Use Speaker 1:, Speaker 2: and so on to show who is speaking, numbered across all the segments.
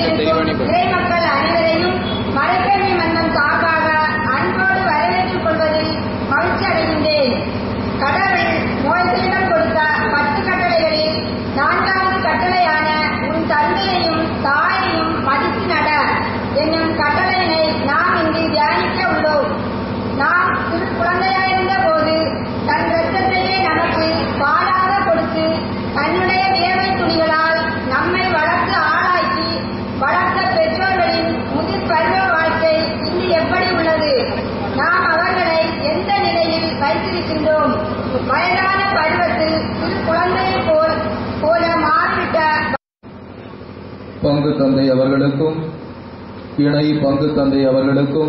Speaker 1: வந்திருக்கும் இறை மக்கள் அனைவரையும் மரக்கல்வி மன்றம் சார்பாக அன்போடு வரவேற்றுக் கொள்வதில் மகிழ்ச்சி அடைகின்றேன் கடவுள் மோசையிடம் கொடுத்த பத்து கட்டளைகளில் நான்காவது கட்டளையான உன் தந்தையையும் தாயையும் மதித்து நட என்னும் கட்டளையினை நாம் இங்கு தியானிக்க உள்ளோம் நாம் சிறு குழந்தையாயிருந்த போது தன் ரத்தத்தையே நமக்கு பாலாக கொடுத்து தன்னுடைய வியர்வை துணிகளால் நம்மை வளர்த்து ஆளாக்கி வளர்த்த பெற்றோர்களின் முதிர் பருவ வாழ்க்கை இன்று எப்படி உள்ளது நாம் அவர்களை எந்த நிலையில் வைத்திருக்கின்றோம் வயதான பருவத்தில் சிறு குழந்தையைப் போல் போல மாறிவிட்ட
Speaker 2: பங்கு தந்தை அவர்களுக்கும் இணை பங்கு தந்தை அவர்களுக்கும்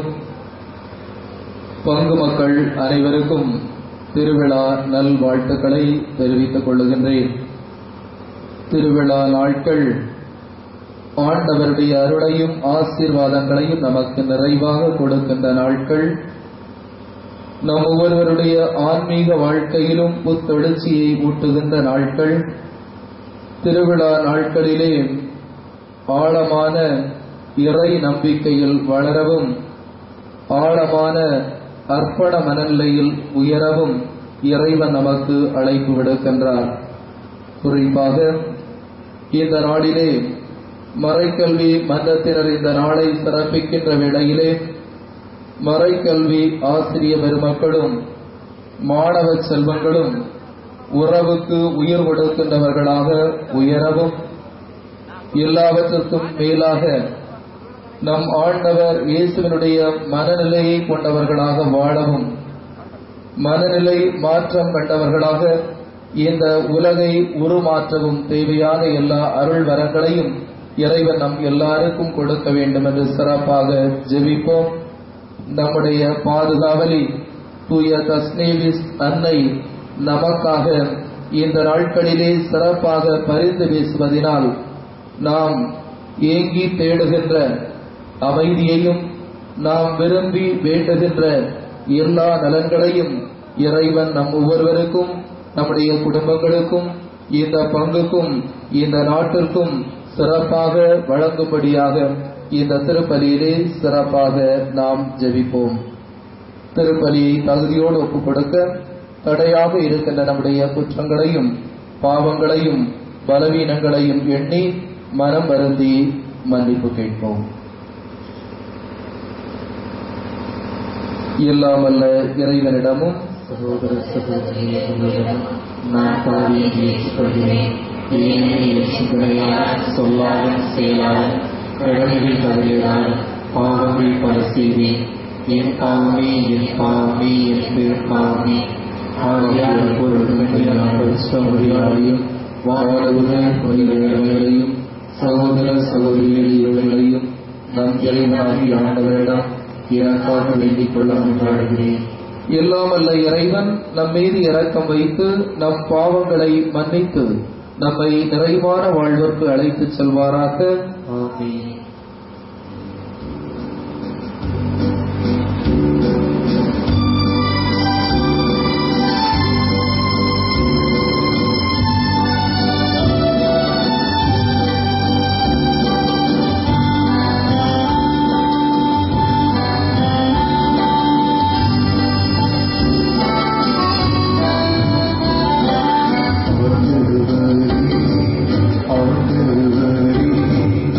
Speaker 2: பங்கு மக்கள் அனைவருக்கும் திருவிழா நல்வாழ்த்துக்களை தெரிவித்துக் கொள்ளுகின்றேன் திருவிழா நாட்கள் ஆண்டவருடைய அருளையும் ஆசீர்வாதங்களையும் நமக்கு நிறைவாக கொடுக்கின்ற நாட்கள் நம் ஒவ்வொருவருடைய ஆன்மீக வாழ்க்கையிலும் புத்தெழுச்சியை ஊட்டுகின்ற நாட்கள் திருவிழா நாட்களிலே ஆழமான இறை நம்பிக்கையில் வளரவும் ஆழமான அர்ப்பண மனநிலையில் உயரவும் இறைவன் நமக்கு அழைப்பு விடுக்கின்றார் குறிப்பாக இந்த நாளிலே மறைக்கல்வி மன்றத்தினர் இந்த நாளை சிறப்பிக்கின்ற வேளையிலே மறைக்கல்வி ஆசிரிய பெருமக்களும் மாணவ செல்வங்களும் உறவுக்கு உயிர் கொடுக்கின்றவர்களாக உயரவும் எல்லாவற்றிற்கும் மேலாக நம் ஆண்டவர் இயேசுவினுடைய மனநிலையை கொண்டவர்களாக வாழவும் மனநிலை மாற்றம் கண்டவர்களாக இந்த உலகை உருமாற்றவும் தேவையான எல்லா அருள் வரங்களையும் இறைவன் நம் எல்லாருக்கும் கொடுக்க வேண்டும் என்று சிறப்பாக ஜெபிப்போம் நம்முடைய பாதுகாவலி தூய தஸ்னேவிஸ் அன்னை நமக்காக இந்த நாட்களிலே சிறப்பாக பரிந்து பேசுவதினால் நாம் ஏங்கி தேடுகின்ற அமைதியையும் நாம் விரும்பி வேண்டுகின்ற எல்லா நலன்களையும் இறைவன் நம் ஒவ்வொருவருக்கும் நம்முடைய குடும்பங்களுக்கும் இந்த பங்குக்கும் இந்த நாட்டிற்கும் சிறப்பாக வழங்கும்படியாக இந்த திருப்பலியிலே சிறப்பாக நாம் ஜெபிப்போம் திருப்பலியை தகுதியோடு ஒப்புக் கொடுக்க தடையாக இருக்கின்ற நம்முடைய குற்றங்களையும் பாவங்களையும் பலவீனங்களையும் எண்ணி மனம் வருந்தி மன்னிப்பு கேட்போம் இல்லாமல்ல இறைவனிடமும்
Speaker 3: சகோதர சகோதரிகளிடம் நான் பாவியை ஏற்றுக்கொள்கிறேன் ஏனெனில் ஏற்றுக்கொள்ளையால் சொல்லாலும் செயலாலும் கடமைகள் தவறியதால் பாவங்கள் பல செய்வேன் என் பாவமே என் பாவமே என் பேர் பாவமே ஆகியால் ஒவ்வொருவரையும் வாழ்வுற பொறிகளையும் சகோதர சகோதரிகளையும் நம் இறைவனாகி ஆண்டவரிடம் எனக்காக வேண்டிக் கொள்ள முன்றாடுகிறேன்
Speaker 2: இல்லாமல்ல இறைவன் நம் மீது இரக்கம் வைத்து நம் பாவங்களை மன்னித்து நம்மை நிறைவான வாழ்விற்கு அழைத்துச் செல்வாராக
Speaker 3: ஆமென்
Speaker 4: ஆண்டவரே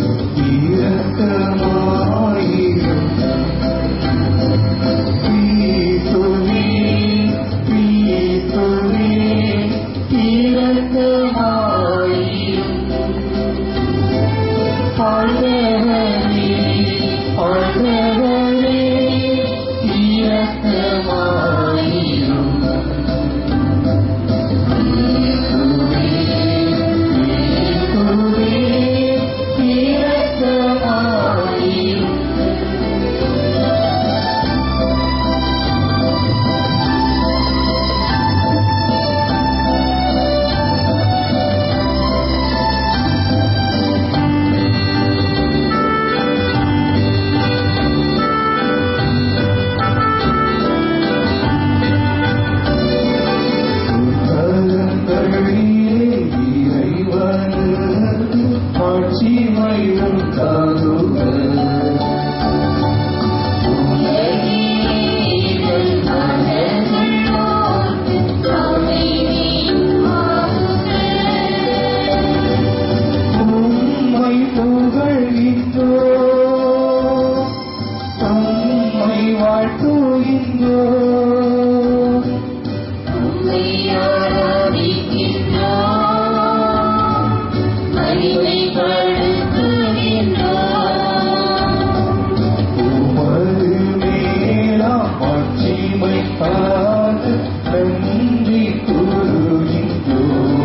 Speaker 3: உமது மேலாம் ஆட்சிமைக்காக நன்றி கூறுகின்றோம்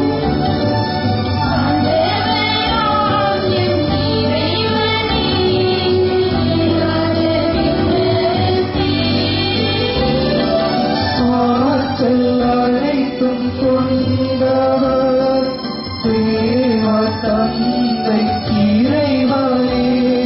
Speaker 3: ஆற்றல் அனைத்தும் கொண்டவர் தேவ தந்தை இறைவனே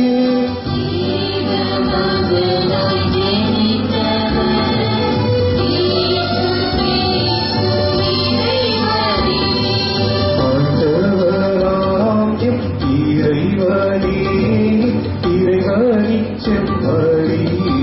Speaker 3: ஆண்டவராம் எம் இறைவனே இறைவனின் செம்மறியே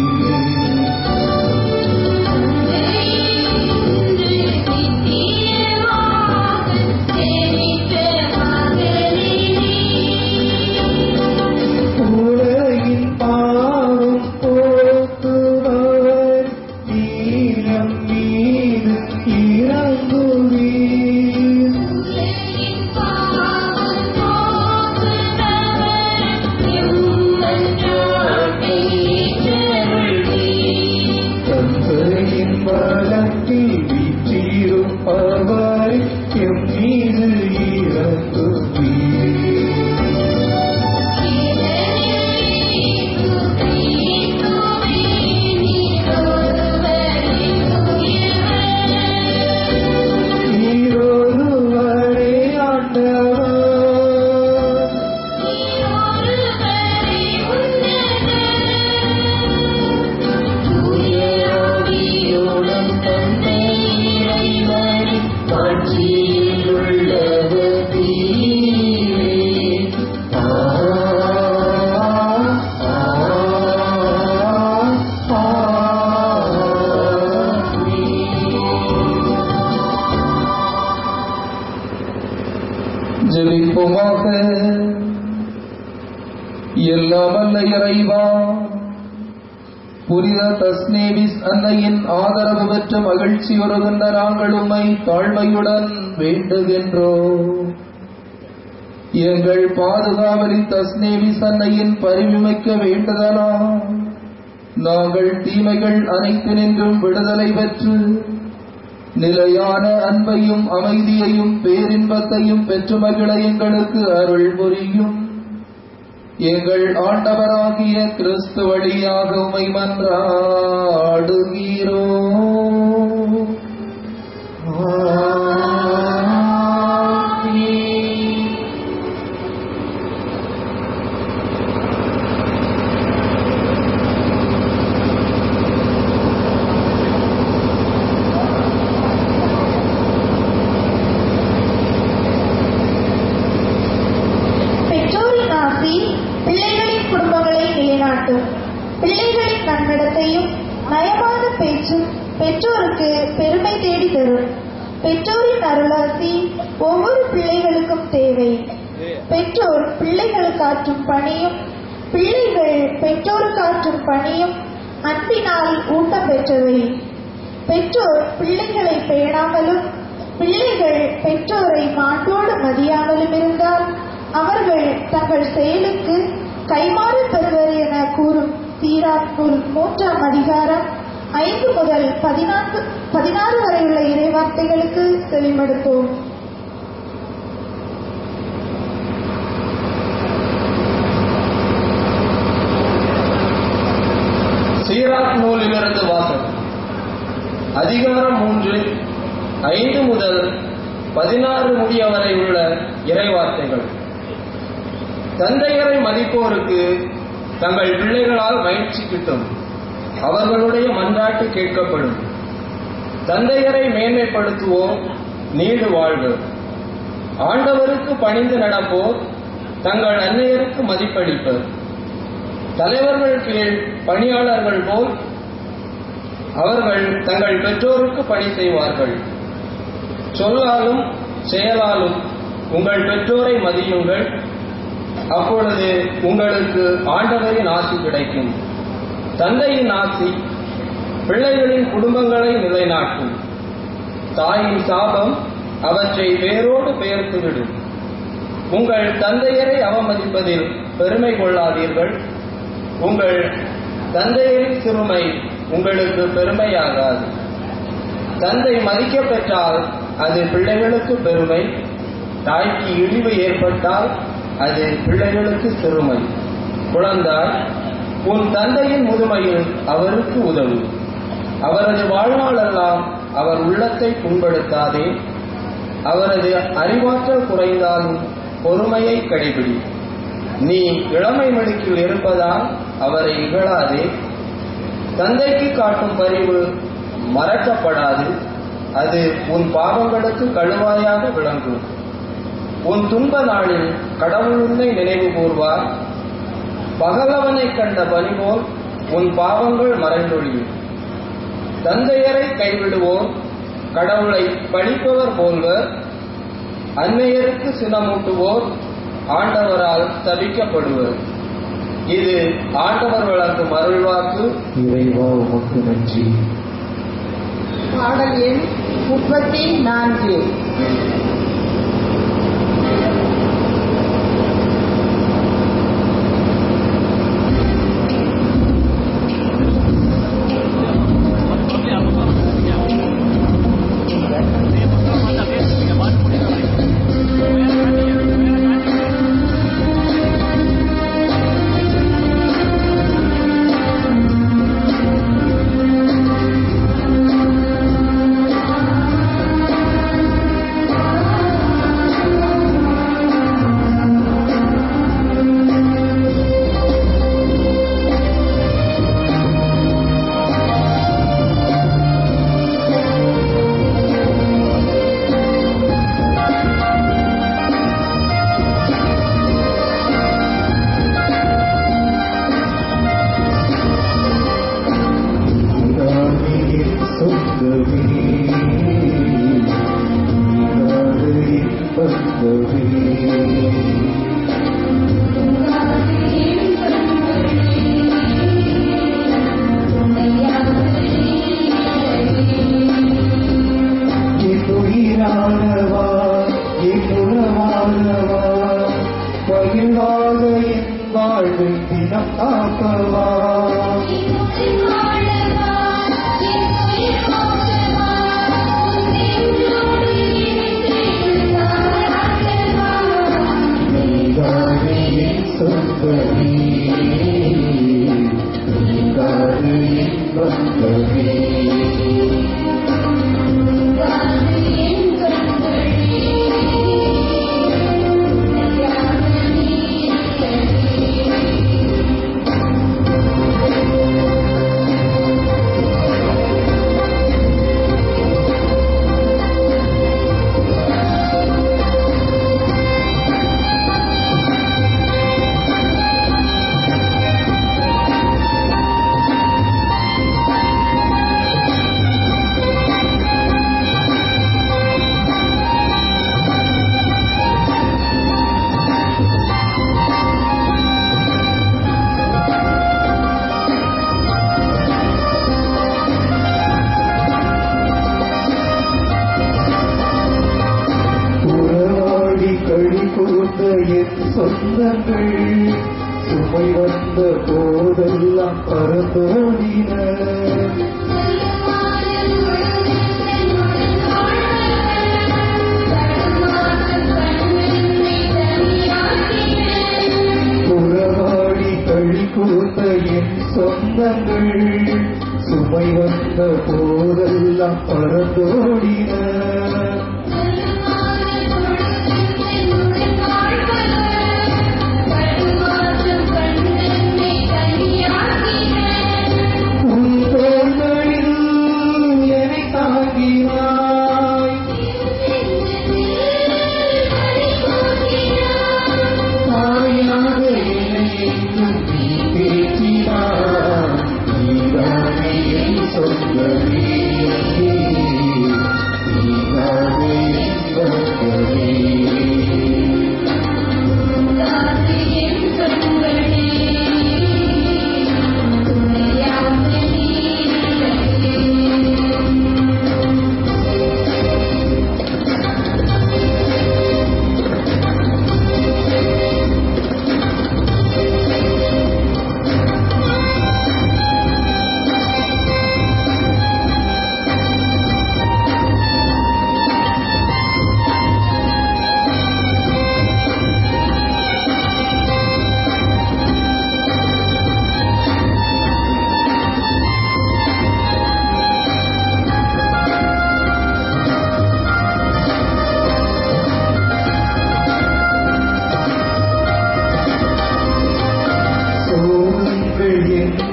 Speaker 3: உலகின் பாவம் போக்குபவர் நீலம் மீது இறங்குவீர் தந்தையின் வழக்கில் வீற்றிருப்பவர் எம் மீது இறங்குவீர் நீரொருவரே ஆண்டவர்
Speaker 2: ஜெபிப்போமாக எல்லாம் வல்ல இறைவா புனித தஸ்னேவிஸ் அன்னையின் ஆதரவு பெற்ற மகிழ்ச்சி வருகின்ற நாங்கள் உம்மை தாழ்மையுடன் வேண்டுகின்றோம் எங்கள் பாதுகாவலின் தஸ்னேவிஸ் அன்னையின் பரிவுமிக்க வேண்டுதலாம் நாங்கள் தீமைகள் அனைத்தினின்றும் விடுதலை பெற்று நிலையான அன்பையும் அமைதியையும் பேரின்பத்தையும் பெற்று மகிழ எங்களுக்கு அருள் புரியும் எங்கள் ஆண்டவராகிய கிறிஸ்து வழியாக உமை மன்றாடுகிறோ
Speaker 4: பெற்றோரின் ஆசி பிள்ளைகளின் குடும்பங்களை நிலைநாட்டும் பிள்ளைகளின் நன்னடத்தையும் நயமான பேச்சும் பெற்றோருக்கு பெருமை தேடி தரும் பெற்றோரின் அருளாசி ஒவ்வொரு பிள்ளைகளுக்கும் தேவை பெற்றோர் பிள்ளைகளுக்காற்றும் பணியும் பிள்ளைகள் பெற்றோருக்காற்றும் பணியும் அன்பினால் ஊட்டம் பெற்றவை பெற்றோர் பிள்ளைகளை பேணாமலும் பிள்ளைகள் பெற்றோரை மாண்போடு மதியாமலும் இருந்தால் அவர்கள் தங்கள் செயலுக்கு கைமாறு பெறுவர் என கூறும் சீராக்கூர் மூன்றாம் அதிகாரம் ஐந்து முதல் பதினான்கு பதினாறு வரையுள்ள இறைவார்த்தைகளுக்கு செவிமடுப்போம்
Speaker 5: சீராக் நூலிலிருந்து வாசகம் அதிகாரம் மூன்று ஐந்து முதல் பதினாறு முடிய வரை உள்ள இறைவார்த்தைகள் தந்தையரை மதிப்போருக்கு தங்கள் பிள்ளைகளால் மகிழ்ச்சி கிட்டும் அவர்களுடைய மன்றாட்டு கேட்கப்படும் தந்தையரை மேன்மைப்படுத்துவோம் நீடு வாழ்வு ஆண்டவருக்கு பணிந்து நடப்போர் தங்கள் அன்னையருக்கு மதிப்பளிப்பர் தலைவர்கள் கீழ் பணியாளர்கள் போல் அவர்கள் தங்கள் பெற்றோருக்கு பணி செய்வார்கள் சொல்லாலும் செயலாலும் உங்கள் பெற்றோரை மதியுங்கள் அப்பொழுது உங்களுக்கு ஆண்டவரின் ஆசி கிடைக்கும் தந்தையின் ஆசி பிள்ளைகளின் குடும்பங்களை நிலைநாட்டும் தாயின் சாபம் அவற்றை வேரோடு பெயர்த்துவிடும் உங்கள் தந்தையரை அவமதிப்பதில் பெருமை கொள்ளாதீர்கள் உங்கள் தந்தையரின் சிறுமை உங்களுக்கு பெருமையாகாது தந்தை மதிக்கப் பெற்றால் அது பிள்ளைகளுக்கு பெருமை தாய்க்கு இழிவு ஏற்பட்டால் அது பிள்ளைகளுக்கு சிறுமை குழந்தாய் உன் தந்தையின் முதுமையில் அவருக்கு உதவு அவரது வாழ்நாளெல்லாம் அவர் உள்ளத்தை புண்படுத்தாதே அவரது அறிவாற்றல் குறைந்தாலும் பொறுமையை கடைபிடி நீ இளமை மெடுக்கில் இருப்பதால் அவரை இகழாதே தந்தைக்கு காட்டும் பரிவு மறக்கப்படாது அது உன் பாவங்களுக்கு கழுவாயாக விளங்கும் உன் துன்ப நாளில் கடவுள் உன்னை நினைவு கூர்வார் பகலவனை கண்ட பனி போல் உன் பாவங்கள் மறைந்தொழியும் தந்தையரை கைவிடுவோர் கடவுளை பழிப்பவர் போல்வர் அன்னையருக்கு சினமூட்டுவோர் ஆண்டவரால் தவிக்கப்படுவர் இது ஆண்டவர் வழங்கும் அருள்வாக்கு
Speaker 2: இறைவா உமக்கு நன்றி
Speaker 1: பாடல் எண் முப்பத்தி நான்கு
Speaker 3: உயிரானவா என் உறவானவா பகிர்வாக என் வாழ்வை தினம் காப்பவா நீதானே என் சொந்தமே நீதானே என் பந்தமே உறவாடி கழி கூர்ந்த என் சொந்தங்கள் சுமை வந்த போதெல்லாம் பரந்தோடின உறவாடி கழி கூர்ந்த என் சொந்தங்கள் சுமை வந்த போதெல்லாம் பரந்தோடின உன் தோள்களில் என்னை தாங்கினாய் தாயாக என்னை என்றும் நீ தேற்றினாய் நீதானே என் சொந்தமே நீதானே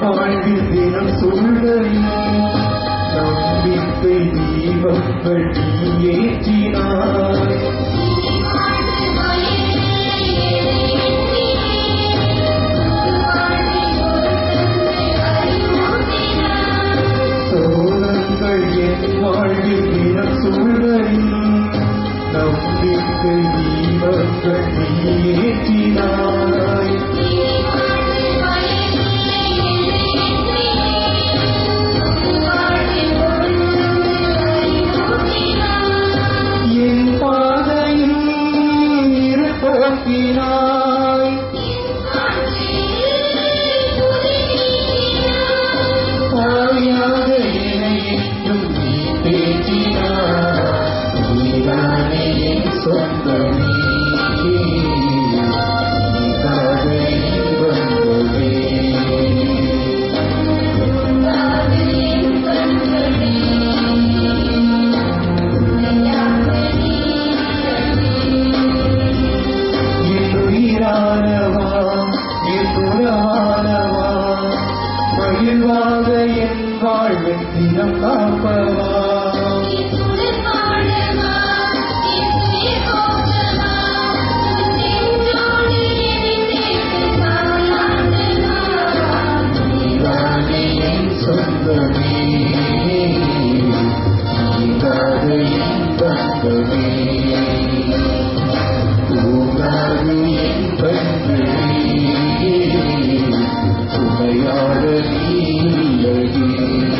Speaker 3: வாழ்வில் தினம் சூழ்கையில் நம்பிக்கை தீபங்கள் நீ ஏற்றினாய் சோழங்கள் என் வாழ்வில் தினம் சூழ்கையில் நம்பிக்கை தீபங்கள் நீ ஏற்றினாய் என் பாதையில் இருப்போக்கினாய் தாயாக என்னை என்றும் நீ பேசினாய் நீதானே என் சொந்தமே நீதாக என் வந்தவே என் உயிரானவா என் புறமானவா மகிழ்வாக என் வாழ்வின் தினம் காப்பவா நீதானே என் சொந்தமே நீதாக என் தங்கமே தூங்காது என் கண்களே துணையாக நீ இல்லையே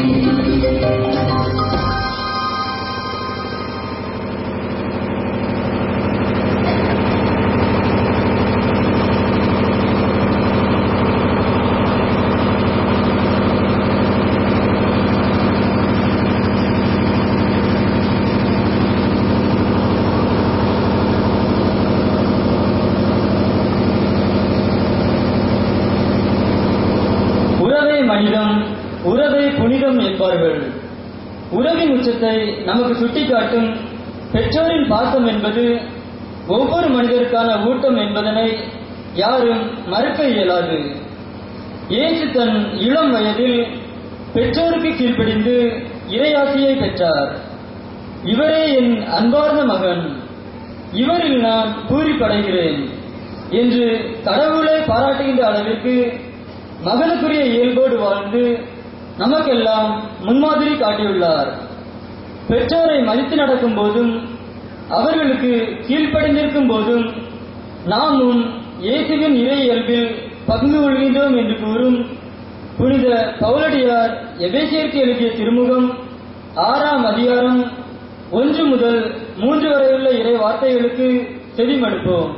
Speaker 6: உறவே மனிதம் உறவே புனிதம் என்பார்கள் உறவின் உச்சத்தை நமக்கு சுட்டிக்காட்டும் பெற்றோரின் பாசம் என்பது ஒவ்வொரு மனிதருக்கான ஊட்டம் என்பதனை யாரும் மறுக்க இயலாது இயேசு தன் இளம் வயதில் பெற்றோருக்கு கீழ்ப்படிந்து இறையாசியை பெற்றார் இவரே என் அன்பார்ந்த மகன் இவரில் நான் பூரிப்படைகிறேன் என்று கடவுளை பாராட்டுகின்ற அளவிற்கு மகனுக்குரிய இயல்போடு வாழ்ந்து நமக்கெல்லாம் முன்மாதிரி காட்டியுள்ளார் பெற்றோரை மதித்து நடக்கும் போதும் அவர்களுக்கு கீழ்ப்படிந்திருக்கும் போதும் நாமும் இயேசுவின் இறை இயல்பில் பங்கு கொள்கின்றோம் என்று கூறும் புனித பவுலடியார் எபேசியருக்கு எழுதிய திருமுகம் ஆறாம் அதிகாரம் ஒன்று முதல் மூன்று வரையுள்ள இறை வார்த்தைகளுக்கு செவிமடுப்போம்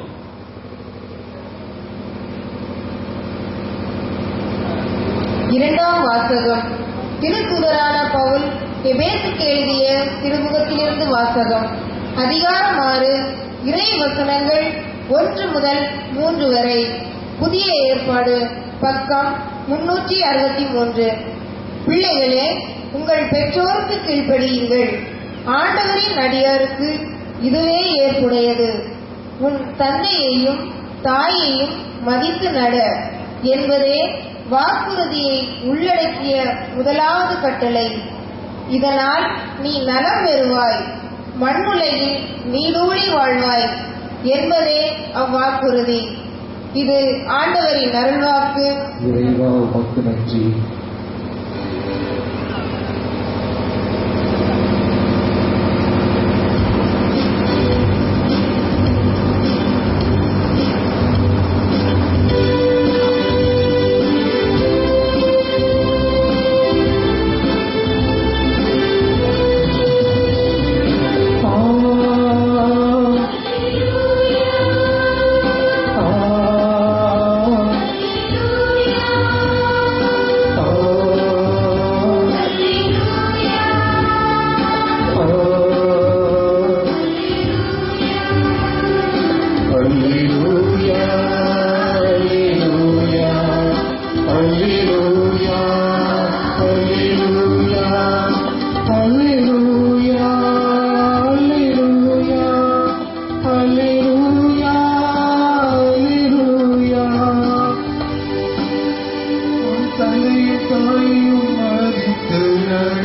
Speaker 1: இரண்டாம் வாசகம் திருத்துதரான பவுல் எபேசுக்கு எழுதிய திருமுகத்திலிருந்து வாசகம் அதிகாரம் ஆறு இறை வசனங்கள் ஒன்று முதல் மூன்று வரை புதிய ஏற்பாடு பக்கம் முன்னூற்றி அறுபத்தி மூன்று பிள்ளைகளே உங்கள் பெற்றோருக்கு கீழ்ப்படியுங்கள் ஆண்டவரின் அடியாருக்கு இதுவே ஏற்புடையது உன் தந்தையையும் தாயையும் மதித்து நட என்பதே வாக்குறுதியை உள்ளடக்கிய முதலாவது கட்டளை இதனால் நீ நலம் பெறுவாய் மண்ணுலகில் நீடூழி வாழ்வாய் என்பதே அவ்வாக்குறுதி இது ஆண்டவரின் அருள்வாக்கு
Speaker 3: இறைவா உமக்கு நன்றி ஆ ஆ ஆ தாயும் மதித்து நட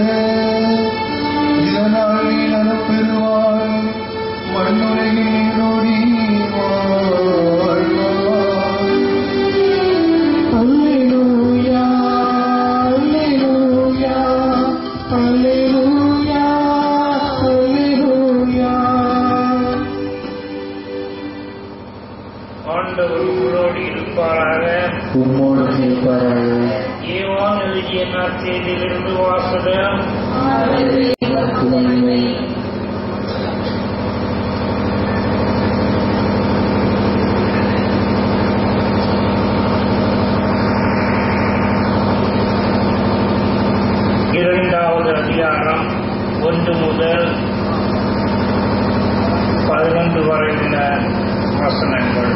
Speaker 3: இதனால் நீ நலம் பெறுவாய் மண்ணுலகில் நொடி வாழ்வாய் அல்லேலூயா அல்லேலூயா அல்லேலூயா அல்லேலூயா
Speaker 7: ஆண்டவர் உங்களோடு இருப்பாராக
Speaker 3: உம்மோடு இருப்பாராக
Speaker 7: ஏவான் எழுதிய நற்செய்தியிலிருந்து வாசகம்
Speaker 3: மகிமை
Speaker 7: இரண்டாவது அதிகாரம் ஒன்று முதல் பதினொன்று வரை உள்ள வசனங்கள்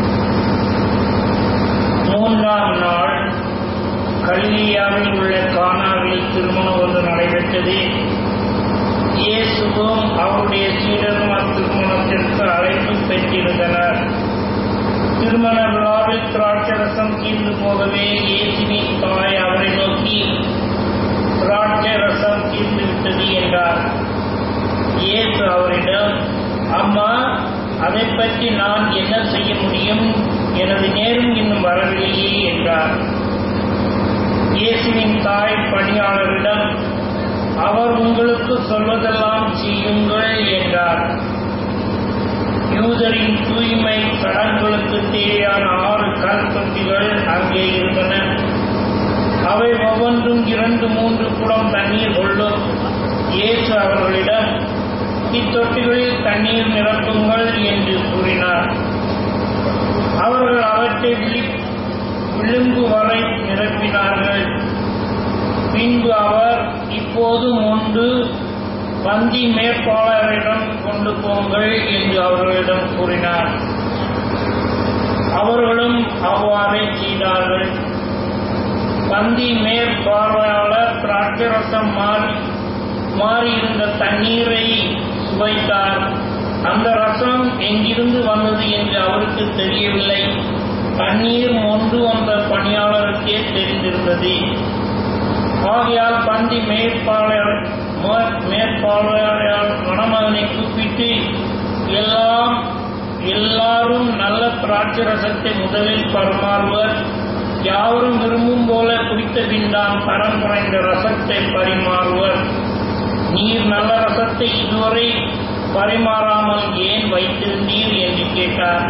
Speaker 7: மூன்றாம் நாள் கலிலியாவில் உள்ள கானாவில் திருமணம் ஒன்று நடைபெற்றது இயேசுவும் அவருடைய சீடரும் அத்திருமணத்திற்கு அழைப்பு பெற்றிருந்தனர் திருமண விழாவில் திராட்சரசம் தீர்ந்து போகவே இயேசுவின் தாய் அவரை நோக்கி திராட்சை ரசம் தீர்ந்து விட்டது என்றார் இயேசு அவரிடம் அம்மா அதை பற்றி நான் என்ன செய்ய முடியும் எனது நேரம் இன்னும் வரவில்லையே என்றார் இயேசுவின் தாய் பணியாளரிடம் அவர் உங்களுக்கு சொல்வதெல்லாம் செய்யுங்கள் என்றார் யூதரின் தூய்மை சடங்குகளுக்கு தேவையான ஆறு கல் தொட்டிகள் அங்கே இருந்தன அவை ஒவ்வொன்றும் இரண்டு மூன்று குடம் தண்ணீர் கொள்ளும் இயேசு அவர்களிடம் இத்தொட்டிகளில் தண்ணீர் நிரப்புங்கள் என்று கூறினார் அவர்கள் அவற்றை விழி- விளிம்பு வரை நிரப்பினார்கள் பின்பு அவர் இப்போதும் ஒன்று பந்தி மேற்பாளரிடம் கொண்டு போங்கள் என்று அவர்களிடம் கூறினார் அவர்களும் அவ்வாறே செய்தார்கள் பந்தி மேற்பார்வையாளர் திராட்சரசம் மாறி மாறியிருந்த தண்ணீரை சுவைத்தார் அந்த ரசம் எங்கிருந்து வந்தது என்று அவருக்கு தெரியவில்லை தண்ணீர் மொண்டு வந்த பணியாளருக்கே தெரிந்திருந்தது ஆகையால் பந்தி மேற்பாளையர் மே- மேற்பார்வையாளர் மணமகனை கூப்பிட்டு எல்லாம் எல்லாரும் நல்ல திராட்சை ரசத்தை முதலில் பரிமாறுவர் யாவரும் விரும்பும் போல குடித்த பின்தான் தரம் குறைந்த ரசத்தை பரிமாறுவர் நீர் நல்ல ரசத்தை இதுவரை பரிமாறாமல் ஏன் வைத்திருந்தீர் என்று கேட்டார்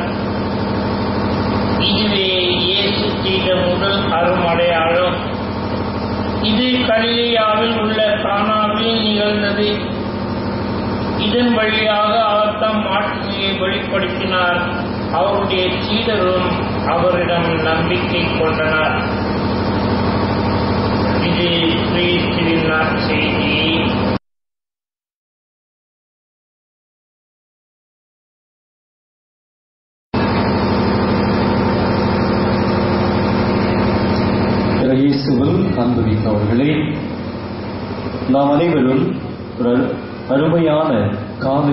Speaker 7: இதுவே இயேசு செய்த முதல் அருமடையாளம் இது கலிலேயாவில் உள்ள கானாவில் நிகழ்ந்தது இதன் வழியாக அவர் தம் ஆட்சியை வெளிப்படுத்தினார் அவருடைய சீடரும் அவரிடம் நம்பிக்கை கொண்டனர் இது கிறிஸ்துவின் நற்செய்தி
Speaker 6: இயேசுவில் அன்புமிக்கவர்களே நாம் அனைவரும் ஒரு அருமையான காலை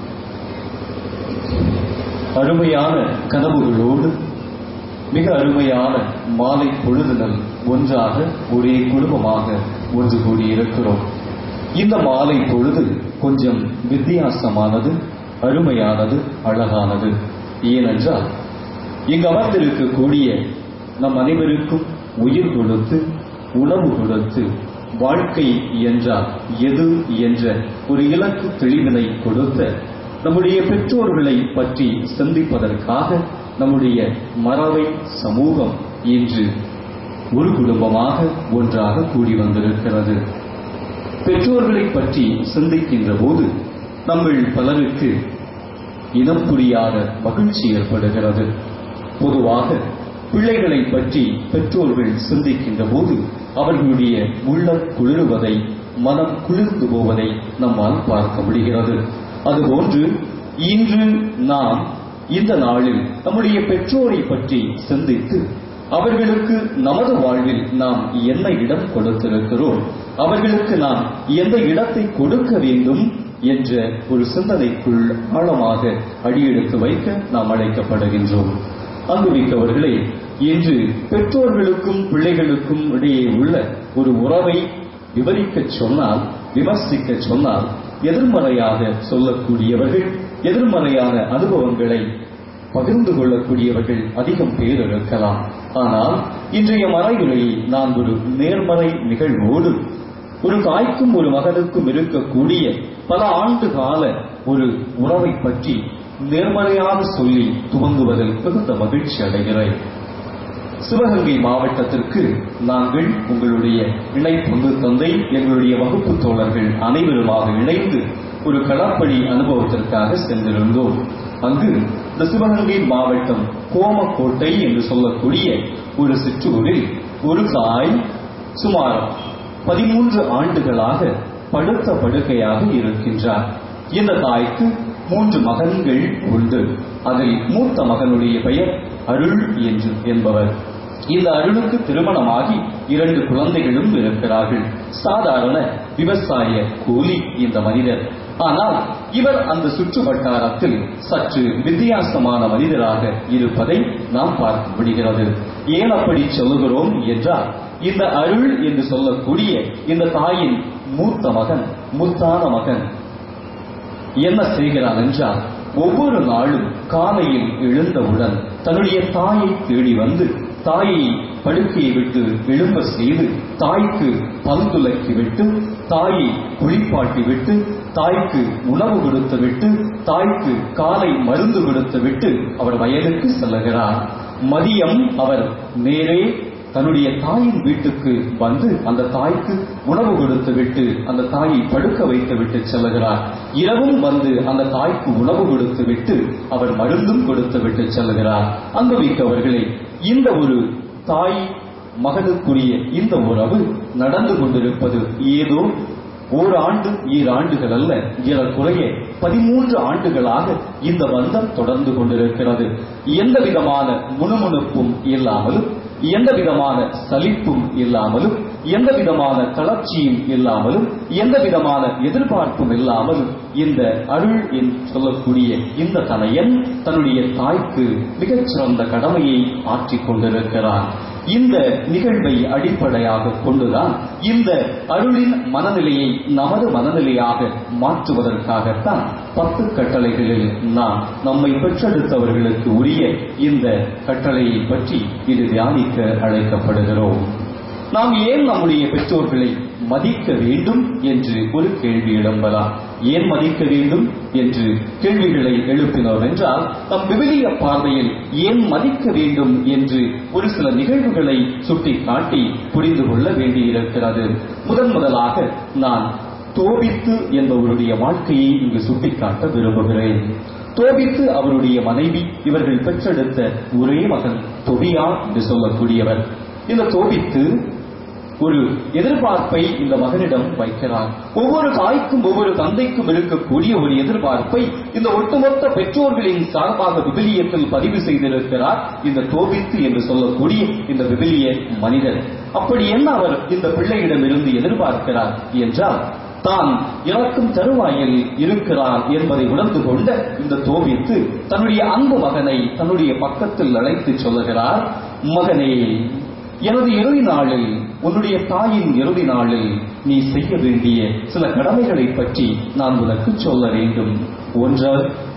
Speaker 6: அருமையான கனவுகளோடு மிக அருமையான மாலை பொழுதுகள் ஒன்றாக ஒரே குடும்பமாக ஒன்று கூடியிருக்கிறோம் இந்த மாலை பொழுது கொஞ்சம் வித்தியாசமானது அருமையானது அழகானது ஏனென்றால் இங்கு அமர்ந்திருக்கக்கூடிய நம் அனைவருக்கும் உயிர் கொடுத்து உணவு கொடுத்து வாழ்க்கை என்றால் எது என்ற ஒரு இலக்கு தெளிவினை கொடுத்த நம்முடைய பெற்றோர்களை பற்றி சிந்திப்பதற்காக நம்முடைய மரவை சமூகம் இன்று ஒரு குடும்பமாக ஒன்றாக கூடி வந்திருக்கிறது பெற்றோர்களை பற்றி சிந்திக்கின்ற போது நம்மள் பலருக்கு இனம் புரியாத மகிழ்ச்சி ஏற்படுகிறது பொதுவாக பிள்ளைகளை பற்றி பெற்றோர்கள் சிந்திக்கின்ற போது அவர்களுடைய உள்ளம் குளிர்வதை மனம் குளிர்ந்து போவதை நம்மால் பார்க்க முடிகிறது அதுபோன்று இன்று நாம் இந்த நாளில் நம்முடைய பெற்றோரை பற்றி சிந்தித்து அவர்களுக்கு நமது வாழ்வில் நாம் என்ன இடம் கொடுத்திருக்கிறோம் அவர்களுக்கு நாம் எந்த இடத்தை கொடுக்க வேண்டும் என்ற ஒரு சிந்தனைக்குள் ஆழமாக அடியெடுத்து வைக்க நாம் அழைக்கப்படுகின்றோம் அன்புமிக்கவர்களே என்று பெற்றோர்களுக்கும் பிள்ளைகளுக்கும் இடையே உள்ள ஒரு உறவை விவரிக்கச் சொன்னால் விமர்சிக்கச் சொன்னால் எதிர்மறையாக சொல்லக்கூடியவர்கள் எதிர்மறையான அனுபவங்களை பகிர்ந்து கொள்ளக்கூடியவர்கள் அதிகம் பேர் இருக்கலாம் ஆனால் இன்றைய மறைவுரையை நான் ஒரு நேர்மறை நிகழ்வோடு ஒரு தாய்க்கும் ஒரு மகனுக்கும் இருக்கக்கூடிய பல ஆண்டு கால ஒரு உறவை பற்றி நேர்மறையாக சொல்லி துவங்குவதில் மிகுந்த மகிழ்ச்சி அடைகிறேன் சிவகங்கை மாவட்டத்திற்கு நாங்கள் உங்களுடைய இணை பங்கு தந்தை எங்களுடைய வகுப்பு தோழர்கள் அனைவருமாக இணைந்து ஒரு களப்பணி அனுபவத்திற்காக சென்றிருந்தோம் அங்கு இந்த சிவகங்கை மாவட்டம் கோமக்கோட்டை என்று சொல்லக்கூடிய ஒரு சிற்றூரில் ஒரு தாய் சுமார் பதிமூன்று ஆண்டுகளாக படுத்த படுக்கையாக இருக்கின்றார் இந்த தாய்க்கு மூன்று மகன்கள் உண்டு அதில் மூத்த மகனுடைய பெயர் அருள் என்று என்பவர் இந்த அருளுக்கு திருமணமாகி இரண்டு குழந்தைகளும் இருக்கிறார்கள் சாதாரண விவசாய கூலி இந்த மனிதர் ஆனால் இவர் அந்த சுற்று வட்டாரத்தில் சற்று வித்தியாசமான மனிதராக இருப்பதை நாம் பார்க்க முடிகிறது ஏன் அப்படி சொல்லுகிறோம் என்றால் இந்த அருள் என்று சொல்லக்கூடிய இந்த தாயின் மூத்த மகன் முத்தான மகன் என்ன செய்கிறான் என்றால் ஒவ்வொரு நாளும் காலையில் எழுந்தவுடன் தன்னுடைய தாயை தேடி வந்து தாயை படுக்கையை விட்டு எழும்ப செய்து தாய்க்கு பல் துலக்கி விட்டு தாயை குளிப்பாட்டி விட்டு தாய்க்கு உணவு கொடுத்து விட்டு தாய்க்கு காலை மருந்து கொடுத்து விட்டு அவர் வயலுக்கு செல்லுகிறார் மதியம் அவர் நேரே தன்னுடைய தாயின் வீட்டுக்கு வந்து அந்த தாய்க்கு உணவு கொடுத்து விட்டு அந்த தாயை படுக்க வைத்து விட்டு செல்லுகிறார் இரவும் வந்து அந்த தாய்க்கு உணவு கொடுத்து விட்டு அவர் மருந்தும் கொடுத்து விட்டு செல்லுகிறார் அன்புமிக்கவர்களே இந்த ஒரு தாய் மகனுக்குரிய இந்த உறவு நடந்து கொண்டிருப்பது ஏதோ ஓராண்டு ஈராண்டுகள் அல்ல ஏறக்குறைய பதிமூன்று ஆண்டுகளாக இந்த பந்தம் தொடர்ந்து கொண்டிருக்கிறது எந்த விதமான முணுமுணுப்பும் இல்லாமலும் எந்த விதமான சலிப்பும் இல்லாமலும் எந்த விதமான தளர்ச்சியும் இல்லாமலும் எந்த விதமான எதிர்பார்ப்பும் இல்லாமலும் இந்த அருள் என்று சொல்லக்கூடிய இந்த தனையன் தன்னுடைய தாய்க்கு மிகச்சிறந்த கடமையை ஆற்றிக் கொண்டிருக்கிறார் இந்த நிகழ்வை அடிப்படையாக கொண்டுதான் இந்த அருளின் மனநிலையை நமது மனநிலையாக மாற்றுவதற்காகத்தான் பத்து கட்டளைகளில் நாம் நம்மை பெற்றெடுத்தவர்களுக்கு உரிய இந்த கட்டளையை பற்றி இது தியானிக்க அழைக்கப்படுகிறோம் நாம் ஏன் நம்முடைய பெற்றோர்களை மதிக்க வேண்டும் என்று ஒரு கேள்வி எழும்பலாம் ஏன் மதிக்க வேண்டும் என்று கேள்விகளை எழுப்பினோம் என்றால் நம் விவிலிய பார்வையில் ஏன் மதிக்க வேண்டும் என்று ஒரு சில நிகழ்வுகளை சுட்டிக்காட்டி புரிந்து கொள்ள வேண்டியிருக்கிறது முதன் முதலாக நான் தோபித்து என்பவருடைய வாழ்க்கையை இங்கு சுட்டிக்காட்ட விரும்புகிறேன் தோபித்து அவருடைய மனைவி இவர்கள் பெற்றெடுத்த ஒரே மகன் தொபியா என்று சொல்லக்கூடியவர் இந்த தோபித்து ஒரு எதிர்பார்ப்பை இந்த மகனிடம் வைக்கிறார் ஒவ்வொரு தாய்க்கும் ஒவ்வொரு தந்தைக்கும் இருக்கக்கூடிய ஒரு எதிர்பார்ப்பை இந்த ஒட்டுமொத்த பெற்றோர்களின் சார்பாக விபிலியத்தில் பதிவு செய்திருக்கிறார் இந்த தோபித்து என்று சொல்லக்கூடிய இந்த விபிலிய மனிதர் அப்படி என்ன அவர் இந்த பிள்ளையிடமிருந்து எதிர்பார்க்கிறார் என்றால் தான் இறக்கும் தருவாயில் இருக்கிறார் என்பதை உணர்ந்து கொண்ட இந்த தோபித்து தன்னுடைய அன்பு மகனை தன்னுடைய பக்கத்தில் அழைத்து சொல்லுகிறார் மகனே எனது இறுதி நாளில் உன்னுடைய தாயின் இறுதி நாளில் நீ செய்ய வேண்டிய சில கடமைகளை பற்றி நான் உனக்கு சொல்ல வேண்டும் ஒன்று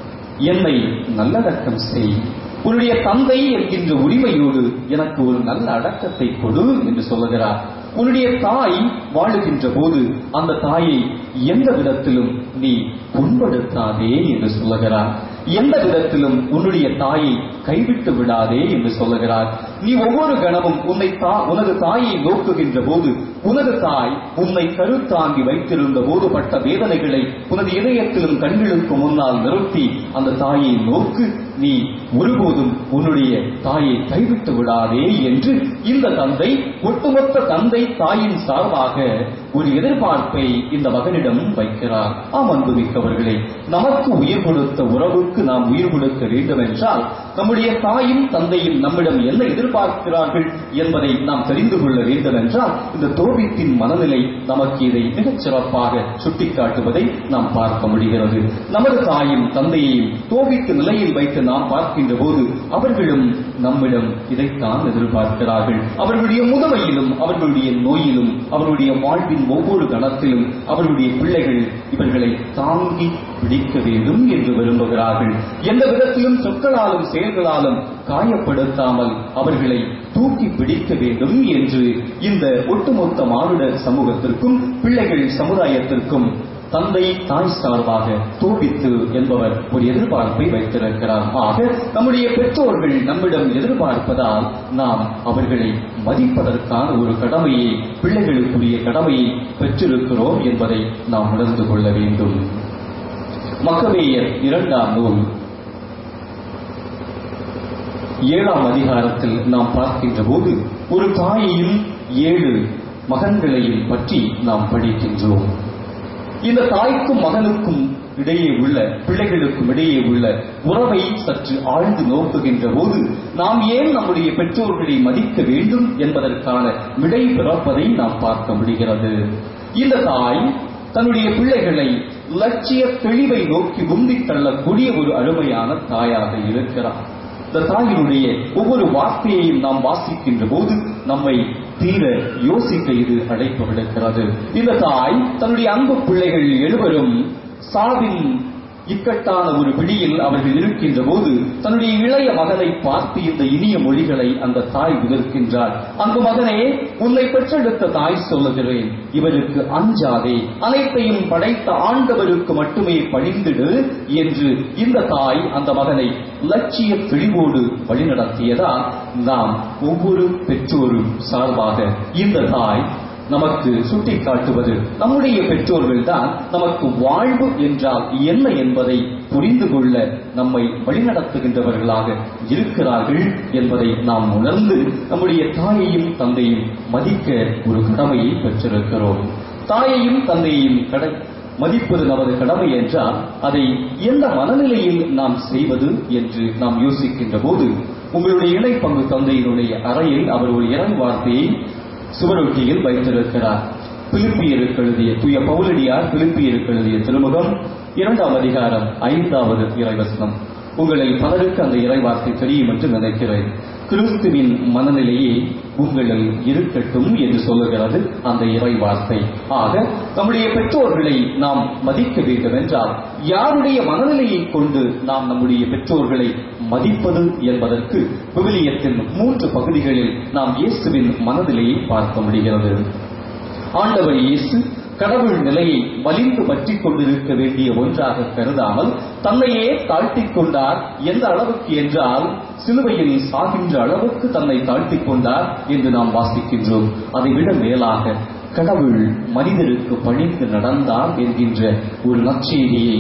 Speaker 6: என்னை நல்லடக்கம் செய் உன்னுடைய தந்தை என்கின்ற உரிமையோடு எனக்கு ஒரு நல்ல அடக்கத்தை கொடு என்று சொல்லுகிறார் உன்னுடைய தாய் வாழுகின்ற போது அந்த தாயை எந்த விதத்திலும் நீ புண்படுத்தாதே என்று சொல்லுகிறார் எந்த விதத்திலும் உன்னுடைய தாயை கைவிட்டு விடாதே என்று சொல்லுகிறார் நீ ஒவ்வொரு கணமும் உன்னை தா உனது தாயை நோக்குகின்ற போது உனது தாய் உன்னை கருத்தாங்கி வைத்திருந்த போது பட்ட வேதனைகளை உனது இதயத்திலும் கண்களுக்கு முன்னால் நிறுத்தி அந்த தாயை நோக்கு நீ ஒருபோதும் உன்னுடைய தாயை கைவிட்டு விடாதே என்று இந்த தந்தை ஒட்டுமொத்த தந்தை தாயின் சார்பாக ஒரு எதிர்பார்ப்பை இந்த மகனிடம் வைக்கிறார் ஆம் அன்புமிக்கவர்களே நமக்கு உயிர் கொடுத்த உறவுக்கு நாம் உயிர் கொடுக்க வேண்டும் என்றால் நம்முடைய நம்முடைய தாயும் தந்தையும் நம்மிடம் என்ன எதிர்பார்க்கிறார்கள் என்பதை நாம் தெரிந்து கொள்ள வேண்டும் என்றால் இந்த தோபித்தின் மனநிலை நமக்கு இதை மிகச் சிறப்பாக சுட்டிக்காட்டுவதை நாம் பார்க்க முடிகிறது நமது தாயும் தந்தையையும் தோபித்து நிலையில் வைத்து நாம் பார்க்கின்ற போது அவர்களும் நம்மிடம் இதைத்தான் எதிர்பார்க்கிறார்கள் அவர்களுடைய முதுமையிலும் அவர்களுடைய நோயிலும் அவர்களுடைய வாழ்வின் ஒவ்வொரு கணத்திலும் அவர்களுடைய பிள்ளைகள் இவர்களை தாங்கி பிடிக்க வேண்டும் என்று விரும்புகிறார்கள் எந்த விதத்திலும் சொற்களாலும் செயல்களாலும் காயப்படுத்தாமல் அவர்களை தூக்கி பிடிக்க வேண்டும் என்று இந்த ஒட்டுமொத்த மானுட சமூகத்திற்கும் பிள்ளைகள் சமுதாயத்திற்கும் தந்தை தாய் சார்பாக தோபித்து என்பவர் ஒரு எதிர்பார்ப்பை வைத்திருக்கிறார் ஆக நம்முடைய பெற்றோர்கள் நம்மிடம் எதிர்பார்ப்பதால் நாம் அவர்களை மதிப்பதற்கான ஒரு கடமையை பிள்ளைகளுக்குரிய கடமையை பெற்றிருக்கிறோம் என்பதை நாம் உணர்ந்து கொள்ள வேண்டும் மக்கவேயர் இரண்டாம் நூல் ஏழாம் அதிகாரத்தில் நாம் பார்க்கின்ற போது ஒரு தாயையும் ஏழு மகன்களையும் பற்றி நாம் படிக்கின்றோம் இந்த தாய்க்கும் மகனுக்கும் இடையே உள்ள பிள்ளைகளுக்கும் இடையே உள்ள உறவை சற்று ஆழ்ந்து நோக்குகின்ற போது நாம் ஏன் நம்முடைய பெற்றோர்களை மதிக்க வேண்டும் என்பதற்கான விடை பிறப்பதை நாம் பார்க்க முடிகிறது இந்த தாய் தன்னுடைய பிள்ளைகளை லட்சிய தெளிவை நோக்கி உந்தித் தள்ளக்கூடிய ஒரு அருமையான தாயாக இருக்கிறார் இந்த தாயினுடைய ஒவ்வொரு வார்த்தையையும் நாம் வாசிக்கின்ற போது நம்மை தீர யோசிக்க இது அழைப்பு விடுக்கிறது இந்த தாய் தன்னுடைய அன்பு பிள்ளைகள் எழுவரும் சாவின் இக்கட்டான ஒரு பிடியில் அவர்கள் இருக்கின்ற போது தன்னுடைய இளைய மகனை பார்த்து இந்த இனிய மொழிகளை அந்த தாய் உதிர்க்கின்றார் அந்த மகனே உன்னை பெற்றெடுத்த தாய் சொல்லுகிறேன் இவருக்கு அஞ்சாதே அனைத்தையும் படைத்த ஆண்டவருக்கு மட்டுமே பணிந்திடு என்று இந்த தாய் அந்த மகனை லட்சிய தெளிவோடு வழிநடத்தியதால் நாம் ஒவ்வொரு பெற்றோரும் சார்பாக இந்த தாய் நமக்கு சுட்டிக்காட்டுவது நம்முடைய பெற்றோர்கள் தான் நமக்கு வாழ்வு என்றால் என்ன என்பதை புரிந்து கொள்ள நம்மை வழிநடத்துகின்றவர்களாக இருக்கிறார்கள் என்பதை நாம் உணர்ந்து நம்முடைய தாயையும் தந்தையும் மதிக்க ஒரு கடமையை பெற்றிருக்கிறோம் தாயையும் தந்தையையும் கடை மதிப்பது நமது கடமை என்றால் அதை எந்த மனநிலையில் நாம் செய்வது என்று நாம் யோசிக்கின்ற போது உங்களுடைய இணை பங்கு தந்தையினுடைய அறையில் அவர் ஒரு இறை வார்த்தையை சுவரொட்டியில் வைத்திருக்கிறார் பிலிப்பியருக்கு எழுதிய தூய பவுலடியார் பிலிப்பியருக்கு எழுதிய திருமுகம் இரண்டாம் அதிகாரம் ஐந்தாவது இறைவசனம் உங்களில் பலருக்கு அந்த இறைவார்த்தை தெரியும் என்று நினைக்கிறேன் கிறிஸ்துவின் மனநிலையே உங்களில் இருக்கட்டும் என்று சொல்லுகிறது அந்த இறை வார்த்தை ஆக நம்முடைய பெற்றோர்களை நாம் மதிக்க வேண்டும் என்றால் யாருடைய மனநிலையை கொண்டு நாம் நம்முடைய பெற்றோர்களை மதிப்பது என்பதற்கு விவிலியத்தின் மூன்று பகுதிகளில் நாம் இயேசுவின் மனநிலையை பார்க்க முடிகிறது ஆண்டவர் இயேசு கடவுள் நிலையை வலிந்து பற்றிக் கொண்டிருக்க வேண்டிய ஒன்றாக கருதாமல் தன்னையே தாழ்த்திக் கொண்டார் எந்த அளவுக்கு என்றால் சிலுவையில் சாகின்ற அளவுக்கு தன்னை தாழ்த்திக் கொண்டார் என்று நாம் வாசிக்கின்றோம் அதைவிட மேலாக கடவுள் மனிதருக்கு பணிந்து நடந்தார் என்கின்ற ஒரு நற்செய்தியை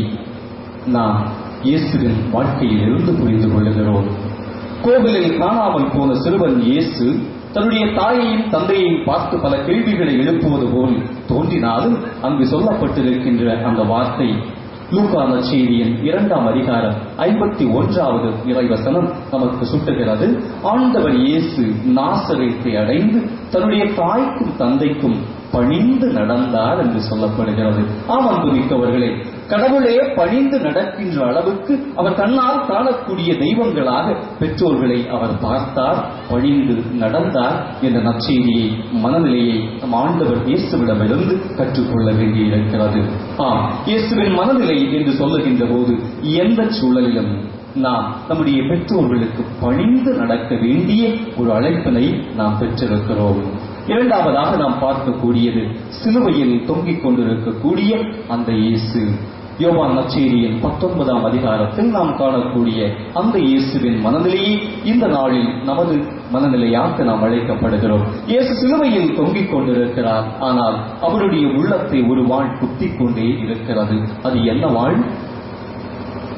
Speaker 6: நாம் இயேசுவின் வாழ்க்கையில் இருந்து புரிந்து கொள்ளுகிறோம் கோவிலில் காணாமல் போன சிறுவன் இயேசு தன்னுடைய தாயையும் தந்தையையும் பார்த்து பல கேள்விகளை எழுப்புவது போல் தோன்றினாலும் அங்கு சொல்லப்பட்டிருக்கின்ற அந்த வார்த்தை லூகா நற்செய்தியின் இரண்டாம் அதிகாரம் ஐம்பத்தி ஒன்றாவது இறைவசனம் நமக்கு சுட்டுகிறது ஆண்டவர் இயேசு நாசரேத்தை அடைந்து தன்னுடைய தாய்க்கும் தந்தைக்கும் பணிந்து நடந்தார் என்று சொல்லப்படுகிறது ஆம் அன்பு மிக்கவர்களே கடவுளே பணிந்து நடக்கின்ற அளவுக்கு அவர் தன்னால் காணக்கூடிய தெய்வங்களாக பெற்றோர்களை அவர் பார்த்தார் பணிந்து நடந்தார் என்ற நற்செய்தியை மனநிலையை நம் ஆண்டவர் இயேசுவிடமிருந்து கற்றுக்கொள்ள வேண்டியிருக்கிறது ஆம் இயேசுவின் மனநிலை என்று சொல்லுகின்ற போது எந்த சூழலிலும் நாம் நம்முடைய பெற்றோர்களுக்கு பணிந்து நடக்க வேண்டிய ஒரு அழைப்பினை நாம் பெற்றிருக்கிறோம் இரண்டாவதாக நாம் பார்க்கக்கூடியது சிலுவையில் தொங்கிக் கொண்டிருக்கக்கூடிய அந்த இயேசு யோவான் நச்சேரியின் பத்தொன்பதாம் அதிகாரத்தில் நாம் காணக்கூடிய அந்த இயேசுவின் மனநிலையை இந்த நாளில் நமது மனநிலையாக நாம் அழைக்கப்படுகிறோம் இயேசு சிலுவையில் தொங்கிக் கொண்டிருக்கிறார் ஆனால் அவருடைய உள்ளத்தை ஒரு வாழ் குத்திக் கொண்டே இருக்கிறது அது என்ன வாழ்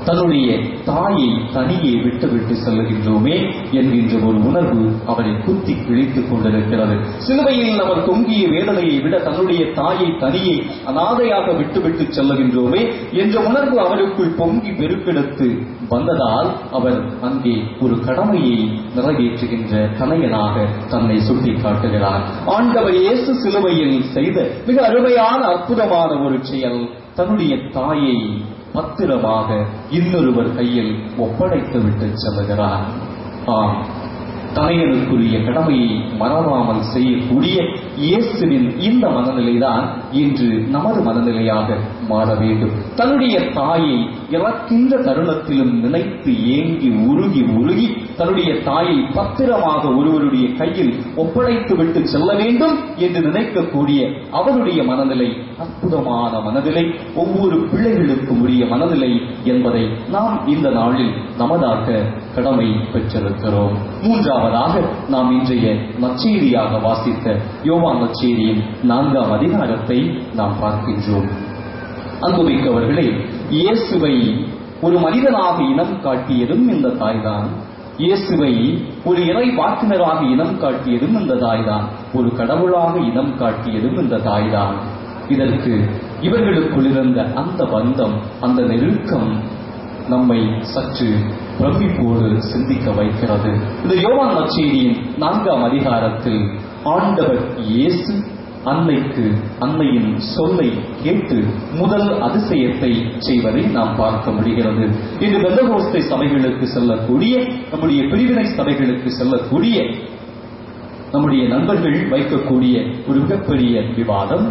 Speaker 6: தன்னுடைய தாயை தனியே விட்டு விட்டு செல்லுகின்றோமே என்கின்ற ஒரு உணர்வு அவரை குத்தி கிழித்துக் கொண்டிருக்கிறது சிலுவையில் அவர் தொங்கிய வேதனையை விட தன்னுடைய தாயை தனியே அனாதையாக விட்டுவிட்டு செல்லுகின்றோமே என்ற உணர்வு அவருக்குள் பொங்கி பெருக்கெடுத்து வந்ததால் அவர் அங்கே ஒரு கடமையை நிறைவேற்றுகின்ற கலையனாக தன்னை சுட்டிக் காட்டுகிறார் ஆண்டவர் இயேசு சிலுவையில் செய்த மிக அருமையான அற்புதமான ஒரு செயல் தன்னுடைய தாயை பத்திரமாக இன்னொருவர் கையில் ஒப்படைத்து விட்டு செல்லுகிறார் ஆம் தலையனுக்குரிய கடமையை மறவாமல் செய்யக்கூடிய இயேசுவின் இந்த மனநிலைதான் இன்று நமது மனநிலையாக மாற வேண்டும் தன்னுடைய தாயை இறக்கின்ற தருணத்திலும் நினைத்து ஏங்கி உருகி உருகி தன்னுடைய தாயை பத்திரமாக ஒருவருடைய கையில் ஒப்படைத்து விட்டு செல்ல வேண்டும் என்று நினைக்கக்கூடிய அவருடைய மனநிலை அற்புதமான மனநிலை ஒவ்வொரு பிள்ளைகளுக்கும் உரிய மனநிலை என்பதை நாம் இந்த நாளில் நமதாக்க கடமை பெற்றிருக்கிறோம் மூன்றாவதாக நாம் இன்றைய நச்செய்தியாக வாசித்த யோவான் நச்செய்தியின் நான்காம் அதிகாரத்தை நாம் பார்க்கின்றோம் அன்புமிக்கவர்களே இயேசுவை ஒரு மனிதனாக இனம் காட்டியதும் இந்த தாய்தான் இயேசுவை ஒரு இறை வாக்கினராக இனம் காட்டியதும் இந்த தாய்தான் ஒரு கடவுளாக இனம் காட்டியதும் இந்த தாய்தான் இதற்கு இவர்களுக்குள் இருந்த அந்த பந்தம் அந்த நெருக்கம் நம்மை சற்று பிரமிப்போடு சிந்திக்க வைக்கிறது இந்த யோவான் நச்செய்தியின் நான்காம் அதிகாரத்தில் ஆண்டவர் இயேசு அன்னைக்கு அன்னையின் சொல்லை கேட்டு முதல் அதிசயத்தை செய்வதை நாம் பார்க்க முடிகிறது இன்று பெந்தகோஸ்தை சபைகளுக்கு செல்லக்கூடிய நம்முடைய பிரிவினை சபைகளுக்கு செல்லக்கூடிய நம்முடைய நண்பர்கள் வைக்கக்கூடிய ஒரு மிகப்பெரிய விவாதம்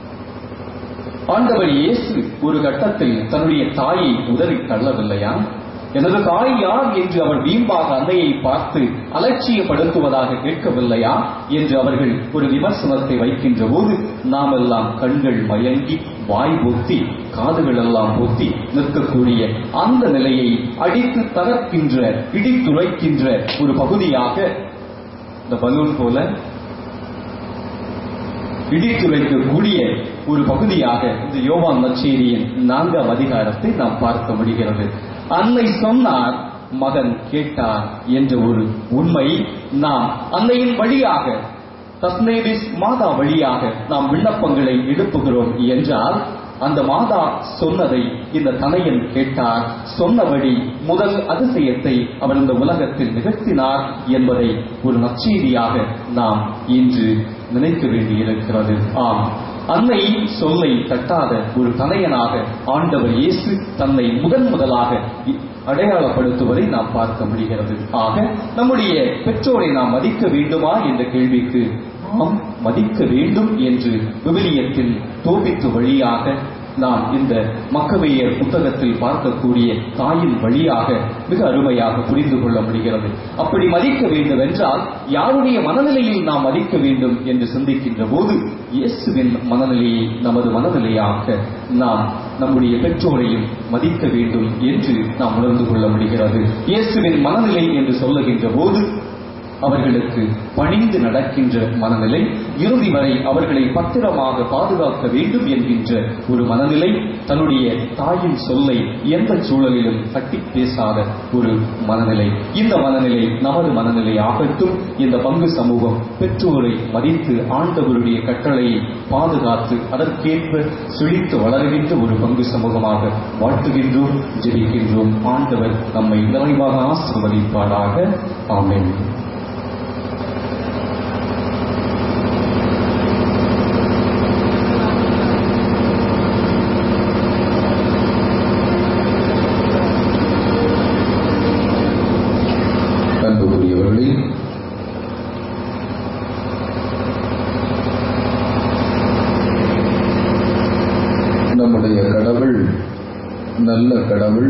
Speaker 6: ஆண்டவர் இயேசு ஒரு கட்டத்தில் தன்னுடைய தாயை உதறி தள்ளவில்லையா எனது தாய் யார் என்று அவர் வீம்பாக அன்னையை பார்த்து அலட்சியப்படுத்துவதாக கேட்கவில்லையா என்று அவர்கள் ஒரு விமர்சனத்தை வைக்கின்ற போது நாம் எல்லாம் கண்கள் மயங்கி வாய் பொத்தி காதுகள் எல்லாம் பொத்தி நிற்கக்கூடிய அந்த நிலையை அடித்து தகர்க்கின்ற இடித்துரைக்கின்ற ஒரு பகுதியாக இந்த பலூன் போல இடித்துரைக்கக்கூடிய ஒரு பகுதியாக இந்த யோவான் நச்சேரியின் நான்காம் அதிகாரத்தை நாம் பார்க்க முடிகிறது அன்னை சொன்னார் மகன் கேட்டார் என்ற ஒரு உண்மை நாம் அன்னையின் வழியாக தஸ்னேபிஸ் மாதா வழியாக நாம் விண்ணப்பங்களை எழுப்புகிறோம் என்றால் அந்த மாதா சொன்னதை இந்த தனையன் கேட்டார் சொன்னபடி முதல் அதிசயத்தை அவர் இந்த உலகத்தில் நிகழ்த்தினார் என்பதை ஒரு நற்செய்தியாக நாம் இன்று நினைக்க வேண்டியிருக்கிறது ஆம் அன்னை சொல்லை தட்டாத ஒரு தனையனாக ஆண்டவர் இயேசு தன்னை முதன் முதலாக அடையாளப்படுத்துவதை நாம் பார்க்க முடிகிறது ஆக நம்முடைய பெற்றோரை நாம் மதிக்க வேண்டுமா என்ற கேள்விக்கு நாம் மதிக்க வேண்டும் என்று விவிலியத்தில் தோபித்து வழியாக நாம் இந்த மக்கவையர் புத்தகத்தில் பார்க்கக்கூடிய தாயின் வழியாக மிக அருமையாக புரிந்து கொள்ள முடிகிறது அப்படி மதிக்க வேண்டும் என்றால் யாருடைய மனநிலையில் நாம் மதிக்க வேண்டும் என்று சிந்திக்கின்ற போது இயேசுவின் மனநிலையை நமது மனநிலையாக நாம் நம்முடைய பெற்றோரையும் மதிக்க வேண்டும் என்று நாம் உணர்ந்து கொள்ள முடிகிறது இயேசுவின் மனநிலை என்று சொல்லுகின்ற போது அவர்களுக்கு பணிந்து நடக்கின்ற மனநிலை இறுதி வரை அவர்களை பத்திரமாக பாதுகாக்க வேண்டும் என்கின்ற ஒரு மனநிலை தன்னுடைய தாயின் சொல்லை எந்த சூழலிலும் தட்டி பேசாத ஒரு மனநிலை இந்த மனநிலை நமது மனநிலை ஆகட்டும் இந்த பங்கு சமூகம் பெற்றோரை மதித்து ஆண்டவருடைய கட்டளையை பாதுகாத்து அதற்கேற்ப செழித்து வளர்கின்ற ஒரு பங்கு சமூகமாக வாழ்த்துகின்றோம் ஜெபிக்கின்றோம் ஆண்டவர் நம்மை நிறைவாக ஆசிர்வதிப்பாராக ஆமென்
Speaker 2: அன்புக்குரியவர்களே நம்முடைய கடவுள் நல்ல கடவுள்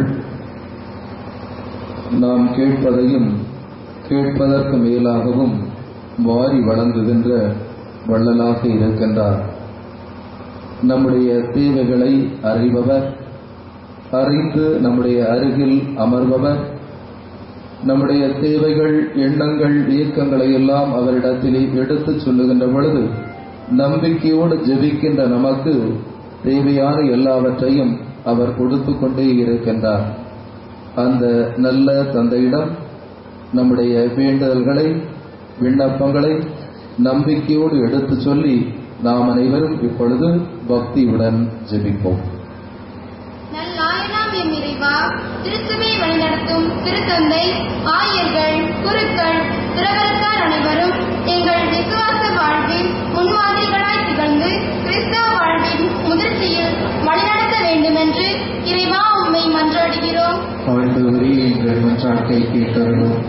Speaker 2: நாம் கேட்பதையும் கேட்பதற்கு மேலாகவும் வாரி வழங்குகின்ற வள்ளலாக இருக்கின்றார் நம்முடைய தேவைகளை அறிபவர் அறிந்து நம்முடைய அருகில் அமர்பவர் நம்முடைய தேவைகள் எண்ணங்கள் இயக்கங்களை எல்லாம் அவரிடத்திலே எடுத்துச் சொல்லுகின்ற பொழுது நம்பிக்கையோடு ஜெபிக்கின்ற நமக்கு தேவையான எல்லாவற்றையும் அவர் கொடுத்து கொண்டே இருக்கின்றார் அந்த நல்ல தந்தையிடம் நம்முடைய வேண்டுதல்களை விண்ணப்பங்களை நம்பிக்கையோடு எடுத்துச் சொல்லி நாம் அனைவரும் இப்பொழுது பக்தியுடன் ஜெபிப்போம்
Speaker 4: நல்லாயனாம் என் இறைவா திருச்சபை வழிநடத்தும் திருத்தந்தை ஆயர்கள் குருக்கள் துறவரத்தார் அனைவரும் எங்கள் விசுவாச வாழ்வில் முன்மாதிரிகளாய் திகழ்ந்து கிறிஸ்தவ வாழ்வின் முதிர்ச்சியில் வழிநடத்த வேண்டுமென்று இறைவா உம்மை மன்றாடுகிறோம்
Speaker 3: ஆண்டவரே எங்கள் மன்றாட்டை கேட்டருளும்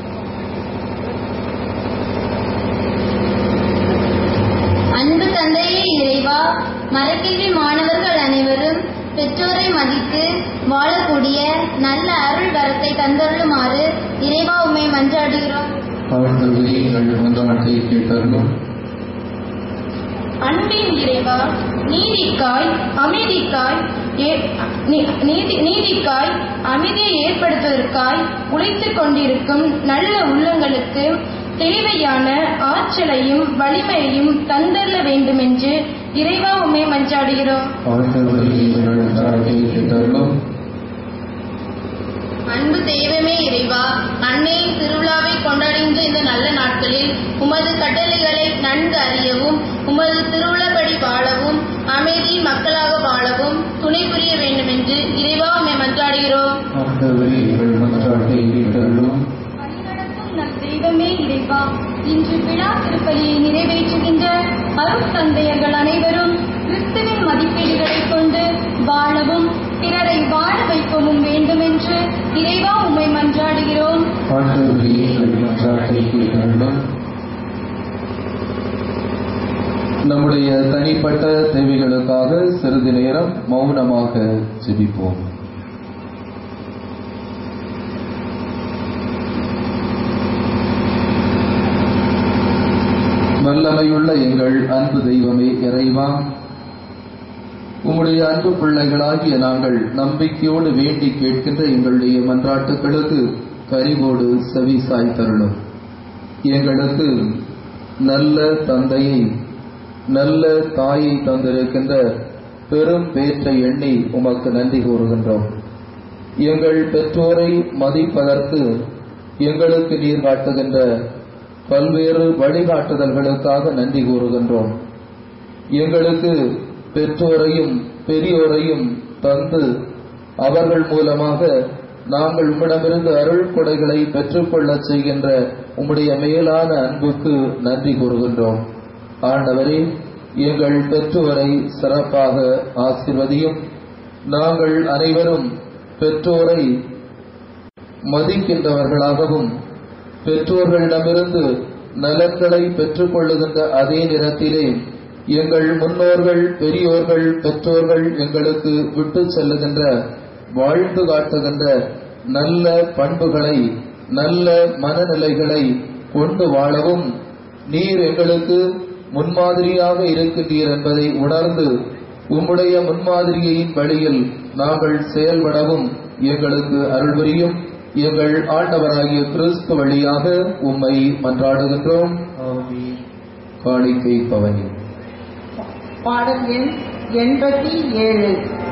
Speaker 4: அன்பு தந்தையே இறைவா மரக்கல்வி மாணவர்கள் அனைவரும் பெற்றோரை மதித்து வாழக்கூடிய நல்ல அருள் வரத்தை தந்தருளுமாறு இறைவா உம்மை மன்றாடுகிறோம்
Speaker 3: ஆண்டவரே எங்கள் மன்றாட்டை கேட்டருளும்
Speaker 4: அன்பின் இறைவா நீதிக்காய் அமைதிக்காய் ஏ- நீ- நீதி- நீதிக்காய் அமைதியை ஏற்படுத்துவதற்காய் உழைத்துக் கொண்டிருக்கும் நல்ல உள்ளங்களுக்கு தேவையான ஆற்றலையும் வலிமையையும் தந்தருள வேண்டுமென்று இறைவா உம்மை மன்றாடுகிறோம்
Speaker 3: ஆண்டவரே எங்கள் மன்றாட்டை கேட்டருளும்
Speaker 4: அன்பு தெய்வமே இறைவா அன்னையின் திருவிழாவை கொண்டாடுகின்ற இந்த நல்ல நாட்களில் உமது கட்டளைகளை நன்கு அறியவும் உமது திருவிழாப்படி வாழவும் அமைதியின் மக்களாக வாழவும் துணை புரிய வேண்டும் என்று இறைவா உம்மை மன்றாடுகிறோம்
Speaker 3: ஆண்டவரே எங்கள் மன்றாட்டை கேட்டருளும்
Speaker 4: வழிநடத்தும் நம் தெய்வமே இறைவா இன்று விழா திருப்பலியை நிறைவேற்றுகின்ற அருள் தந்தையர்கள் அனைவரும் கிறிஸ்துவின் மதிப்பீடுகளை கொண்டு வாழவும் பிறரை வாழ வைக்கவும் வேண்டுமென்று இறைவா உம்மை மன்றாடுகிறோம்
Speaker 3: ஆண்டவரே எங்கள் மன்றாட்டை கேட்டருளும்
Speaker 2: நம்முடைய தனிப்பட்ட தேவைகளுக்காக சிறிது நேரம் மௌனமாக ஜெபிப்போம் வல்லமையுள்ள எங்கள் அன்பு தெய்வமே இறைவா உம்முடைய அன்பு பிள்ளைகளாகிய நாங்கள் நம்பிக்கையோடு வேண்டி கேட்கின்ற எங்களுடைய மன்றாட்டுகளுக்கு கரிவோடு செவி சாய்த்தருளும் எங்களுக்கு நல்ல தந்தையை நல்ல தாயை தந்திருக்கின்ற பெரும் பேற்றை எண்ணி உமக்கு நன்றி கூறுகின்றோம் எங்கள் பெற்றோரை மதிப்பதற்கு எங்களுக்கு நீர் காட்டுகின்ற பல்வேறு வழிகாட்டுதல்களுக்காக நன்றி கூறுகின்றோம் எங்களுக்கு பெற்றோரையும் பெரியோரையும் தந்து அவர்கள் மூலமாக நாங்கள் உம்மிடமிருந்து அருள் கொடைகளை பெற்றுக்கொள்ளச் செய்கின்ற உம்முடைய மேலான அன்புக்கு நன்றி கூறுகின்றோம் ஆண்டவரே எங்கள் பெற்றோரை சிறப்பாக ஆசிர்வதியும் நாங்கள் அனைவரும் பெற்றோரை மதிக்கின்றவர்களாகவும் பெற்றோர்களிடமிருந்து நலன்களை பெற்றுக் கொள்ளுகின்ற அதே நேரத்திலே எங்கள் முன்னோர்கள் பெரியோர்கள் பெற்றோர்கள் எங்களுக்கு விட்டு செல்லுகின்ற வாழ்ந்து காட்டுகின்ற நல்ல பண்புகளை நல்ல மனநிலைகளை கொண்டு வாழவும் நீர் எங்களுக்கு முன்மாதிரியாக இருக்கின்றீர் என்பதை உணர்ந்து உம்முடைய முன்மாதிரியின் வழியில் நாங்கள் செயல்படவும் எங்களுக்கு அருள் புரியும் எங்கள் ஆண்டவராகிய கிறிஸ்து வழியாக உம்மை மன்றாடுகின்றோம்
Speaker 3: ஆமென்
Speaker 2: காணிக்கை பவனி
Speaker 1: பாடல் எண் எண்பத்தி ஏழு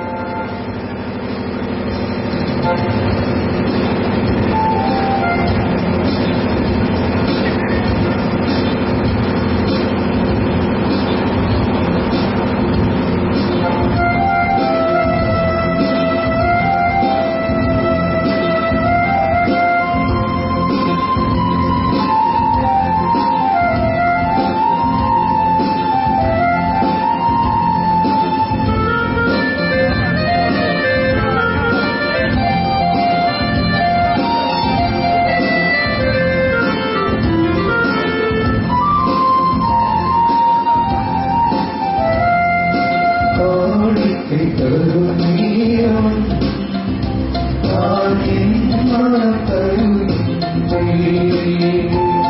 Speaker 3: காணிக்கை தரும் நேரம் நான் என் மனம் தருகின்றேன்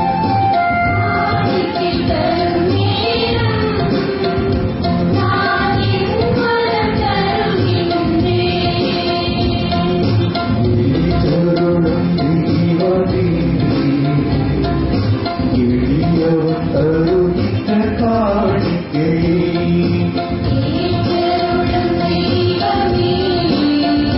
Speaker 3: எளிதருளும் தெய்வமே, எளியவன் தருகின்ற காணிக்கை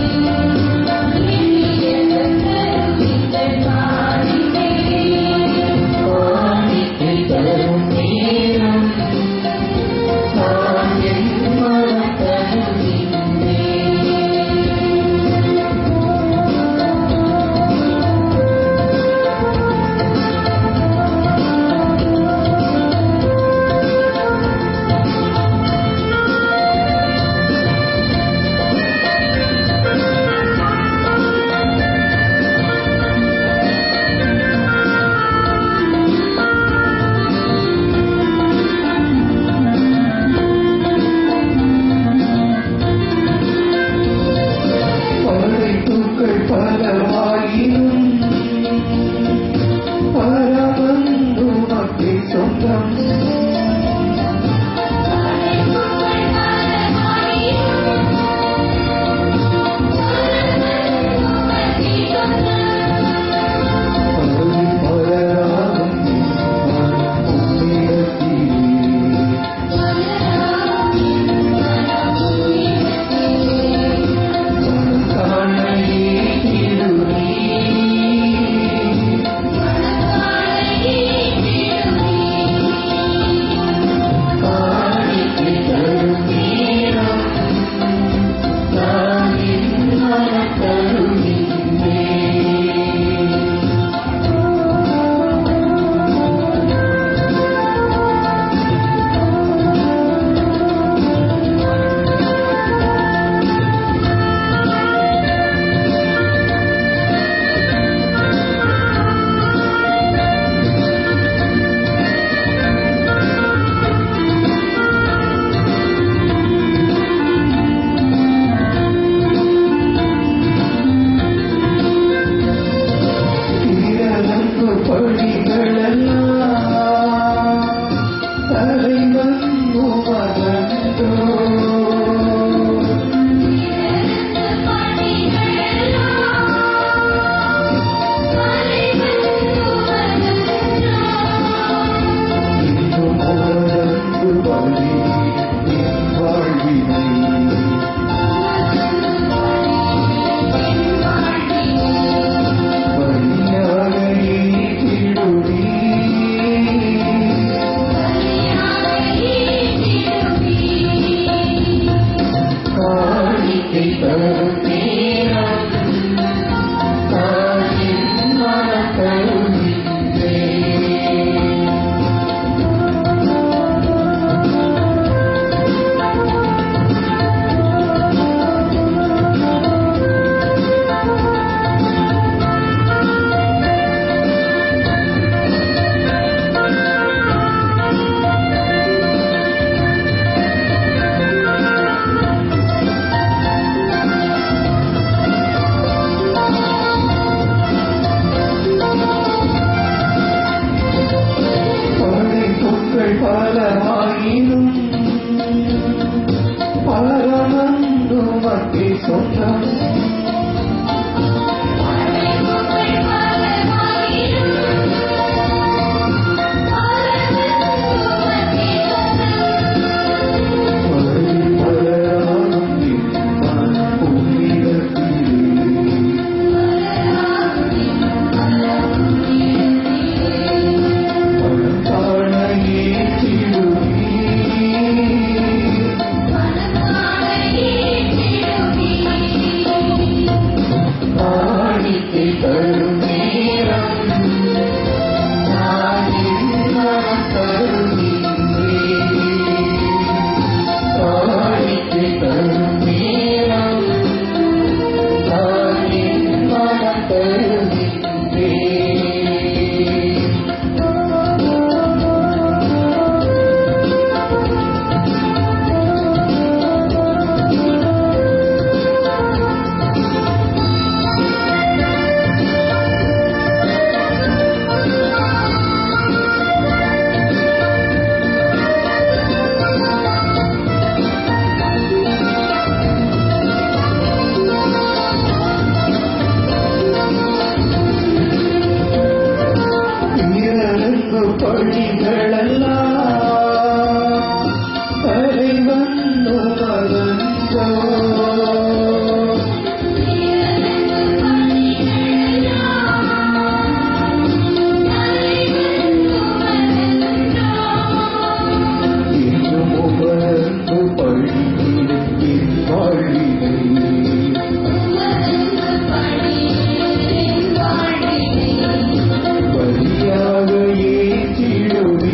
Speaker 3: வார்த்தை சொன்னார் இறங்கு பழிகளெல்லாம் தலைவன் மகன்றோ இன்னும் உமர்ந்து பழியின் வாழ்வினை வழியாக ஏற்றிடுவீ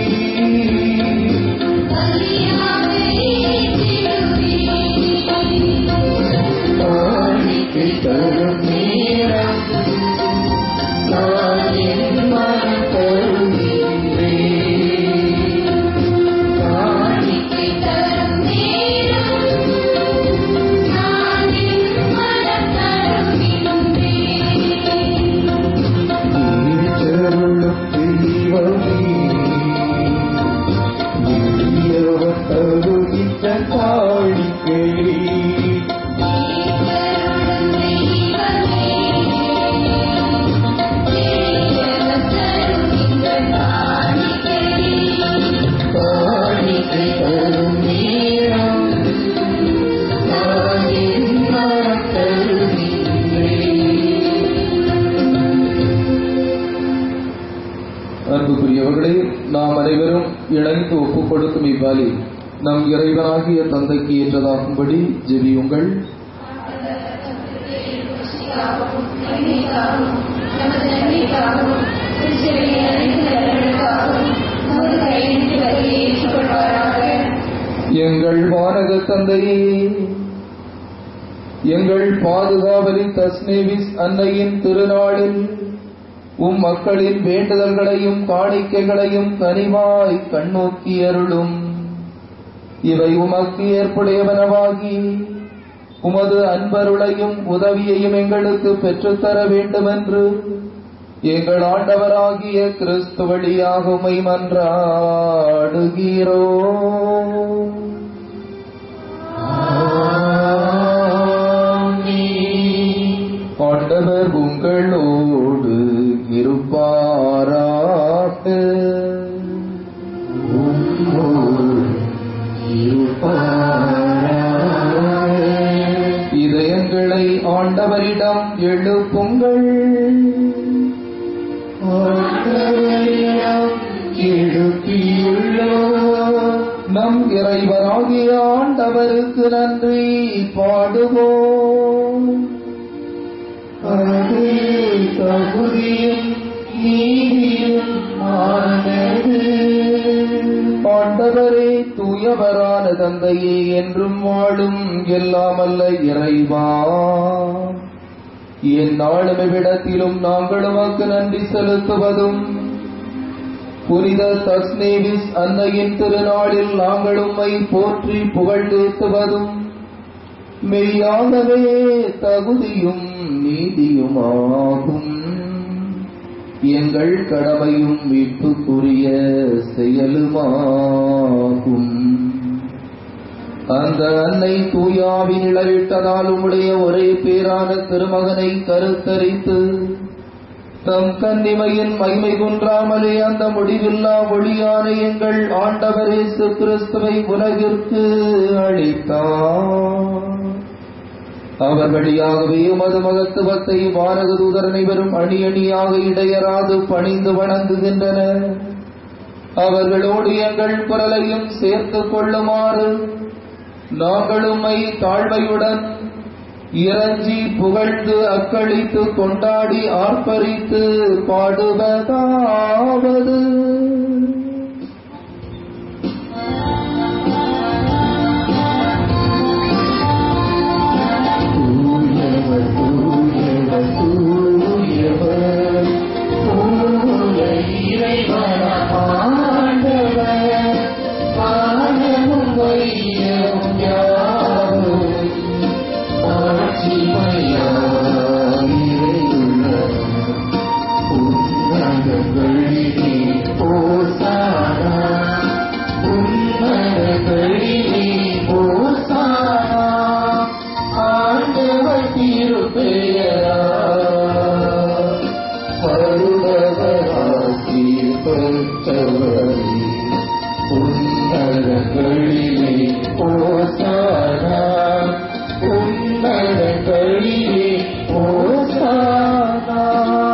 Speaker 3: காணிக்கை தரும் நேரம் நான் என் மனம் தருகின்றேன் காணிக்கை நீச்சருளும் தெய்வமே எளியவர் தருகின்ற காணிக்கையே காணிக்கை தரும் நேரம் நான் என் மனம் தருகின்றேன்
Speaker 2: அன்புக்குரியவர்களே நாம் அனைவரும் இணைந்து ஒப்புக் கொடுக்கும் இவ்வாலி நம் இறைவனாகிய தந்தைக்கு ஏற்றதாகும்படி ஜெபியுங்கள் எங்கள் வானக தந்தையே எங்கள் பாதுகாவலி தஸ்னேவிஸ் அன்னையின் திருநாளில் உம் மக்களின் வேண்டுதல்களையும் காணிக்கைகளையும் கனிவாய் கண்ணோக்கி அருளும் இவை உமக்கு ஏற்புடையவனவாகி உமது அன்பருளையும் உதவியையும் எங்களுக்கு பெற்றுத்தர வேண்டுமென்று எங்கள் ஆண்டவராகிய கிறிஸ்து வழியாக உமை மன்றாடுகிறோ ஆண்டவர் உங்களோடு இருப்பாராக இதயங்களை ஆண்டவரிடம் எழுப்புங்கள் நம் இறைவராகிய ஆண்டவருக்கு நன்றி பாடுவோம்
Speaker 3: அது தகுதியும் நீதியும் ஆனது
Speaker 2: ஆண்டவரே தூயவரான தந்தையே என்றும் வாழும் எல்லாமல்ல இறைவா எந்நாளும் இவ்விடத்திலும் நாங்கள் உமக்கு நன்றி செலுத்துவதும் புனித தஸ்னேவிஸ் அன்னையின் திருநாளில் நாங்கள் உம்மை போற்றி புகழ்ந்தேத்துவதும் மெய்யாகவே தகுதியும் நீதியுமாகும் எங்கள் கடமையும் மீட்புக்குரிய செயலுமாகும் அந்த அன்னை தூயாவி நிழலிட்டதால் உம்முடைய ஒரே பேரான திருமகனை கருத்தரித்து தம் கன்னிமையின் மகிமை குன்றாமலே அந்த முடிவில்லா ஒளியான எங்கள் ஆண்டவர் இயேசு கிறிஸ்துவை உலகிற்கு அளித்தார் அவர் வழியாகவே உமது மகத்துவத்தை வானக தூதர் அனைவரும் அணி அணியாக இடையராது பணிந்து வணங்குகின்றனர் அவர்களோடு எங்கள் குரலையும் சேர்த்துக் கொள்ளுமாறு நாங்கள் உம்மை தாழ்மையுடன் இறஞ்சி புகழ்ந்து அக்களித்து கொண்டாடி ஆர்ப்பரித்து பாடுவதாவது
Speaker 3: தூயவர் தூயவர் தூயவர் தூய இறைவனாம் ஆண்டவர் வானமும் வையமும் யாவும் ஆட்சிமையாம் இறையுள்ளவர் உன்னதங்களிலே ஓசானா உன்னதங்களிலே ஓசானா ஆண்டவர் திருப்பெயரா வருபவராசி பெற்றவரே உன்னதங்களிலே ஓசானா உன்னதங்களிலே ஓசானா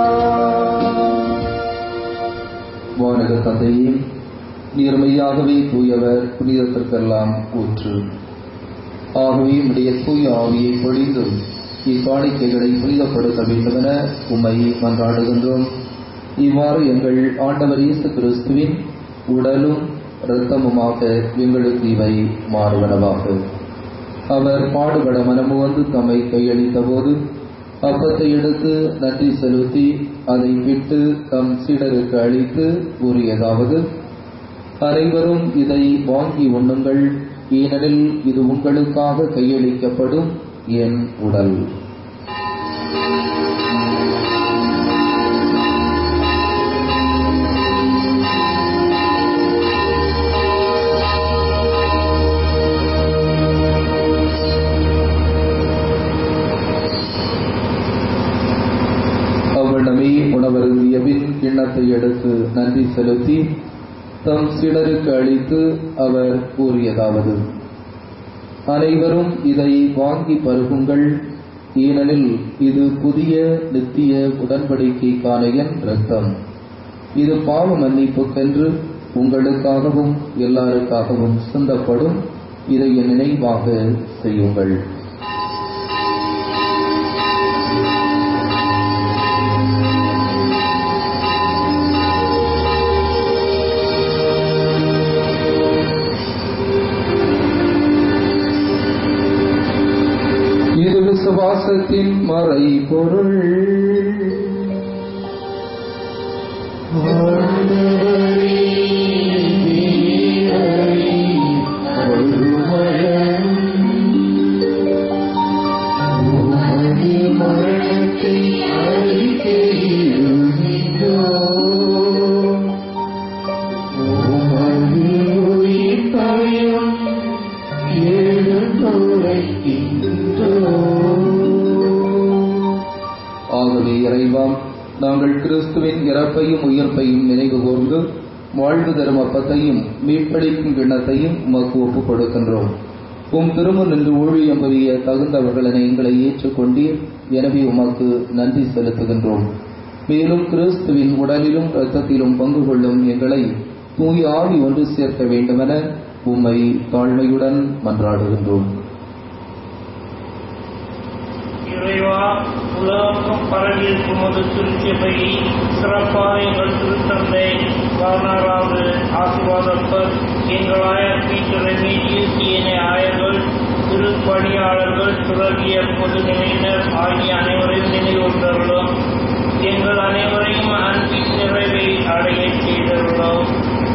Speaker 2: வானக தந்தையே நேர்மையாகவே தூயவர் புனிதத்திற்கெல்லாம் ஊற்று ஆகவே உடைய தூய ஆவியை பொழிந்து இக்காணிக்கைகளை புனிதப்படுத்த வேண்டுமென உம்மை மன்றாடுகின்றோம் இவ்வாறு எங்கள் ஆண்டவர் இயேசு கிறிஸ்துவின் உடலும் இரத்தமுமாக எங்களுக்கு இவை மாறுவனவாக அவர் பாடுபட மனமுவந்து தம்மை கையளித்த போது அப்பத்தை எடுத்து நன்றி செலுத்தி அதை விட்டு தம் சீடருக்கு அளித்து கூறியதாவது அனைவரும் இதை வாங்கி உண்ணுங்கள் ஏனெனில் இது உங்களுக்காக கையளிக்கப்படும் என் உடல் அவ்வளமே உணவருந்திய பின் கிண்ணத்தை எடுத்து நன்றி செலுத்தி தம் சீடருக்கு அளித்து அவர் கூறியதாவது அனைவரும் இதை வாங்கி பருகுங்கள் ஏனெனில் இது புதிய நித்திய உடன்படிக்கைக்கான என் இரத்தம் இது பாவ மன்னிப்புக்கென்று உங்களுக்காகவும் எல்லாருக்காகவும் சிந்தப்படும் இதை என் நினைவாக செய்யுங்கள் இது விசுவாசத்தின் மறைபொருள்
Speaker 3: ஆண்டவரே, வீரரே, ஒருவரன் உமது மரணத்தை அறிக்கையிடுகின்றோம். உமது உயிர்ப்பையும் எடுத்துரைக்கின்றோம்.
Speaker 2: ஆகவே இறைவாம் நாங்கள் கிறிஸ்துவின் இறப்பையும் உயிர்ப்பையும் நினைவு கூர்ந்து வாழ்வு தரும் அப்பத்தையும் மீட்பளிக்கும் கிண்ணத்தையும் உமக்கு ஒப்புக் கொடுக்கின்றோம் உம் திரும்ப நின்று ஊழியம் புரிய தகுந்தவர்களென எங்களை ஏற்றுக்கொண்டீர் எனவே உமக்கு நன்றி செலுத்துகின்றோம் மேலும் கிறிஸ்துவின் உடலிலும் இரத்தத்திலும் பங்கு கொள்ளும் எங்களை தூய ஆவி ஒன்று சேர்க்க வேண்டுமென உம்மை தாழ்மையுடன் மன்றாடுகின்றோம்
Speaker 7: இறைவா உலகம் பரவியிருக்கும் ஒரு திருச்சபையை சிறப்பாக எங்கள் திருத்தந்தை கவர்னராவது ஆசிர்வாதப்பர் எங்களாய பீட்டர் மீடியசியனை ஆயர்கள் திருப்பணியாளர்கள் துறவியர் பொதுநிலையினர் ஆகிய அனைவரையும் நினைவுறுத்தருளும் எங்கள் அனைவரையும் அன்பின் நிறைவை அடைய செய்தருளும்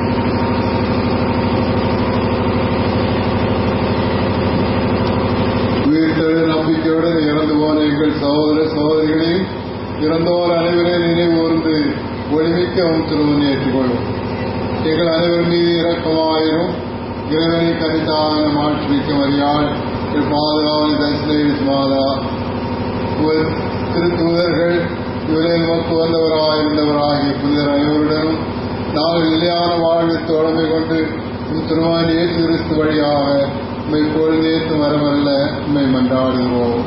Speaker 8: உயிர்த்தெழு நம்பிக்கையுடன் இறந்து போன எங்கள் சகோதர சகோதரிகளையும் இறந்தோர் அனைவரையும் நினைவு கூர்ந்து ஒளிமிக்க உம் திருவன் ஏற்றுக்கொள்ளும் எங்கள் அனைவர் மீது இரக்கமாயிரும் இறைவனை கருத்தான மாற்றிக்க மறியாள் பாதுகாவல் தரிசன மாதா திருத்தூதர்கள் இவரில் நமக்கு வந்தவராயிருந்தவராகிய புனிதர் அனைவருடனும் நாங்கள் நிலையான வாழ்வு தோழமை கொண்டு உம் திருவான் ஏற்று கிறிஸ்து வழியாக உண்மை பொழுதேற்று வரவல்ல உண்மை மன்றாடுகிறோம்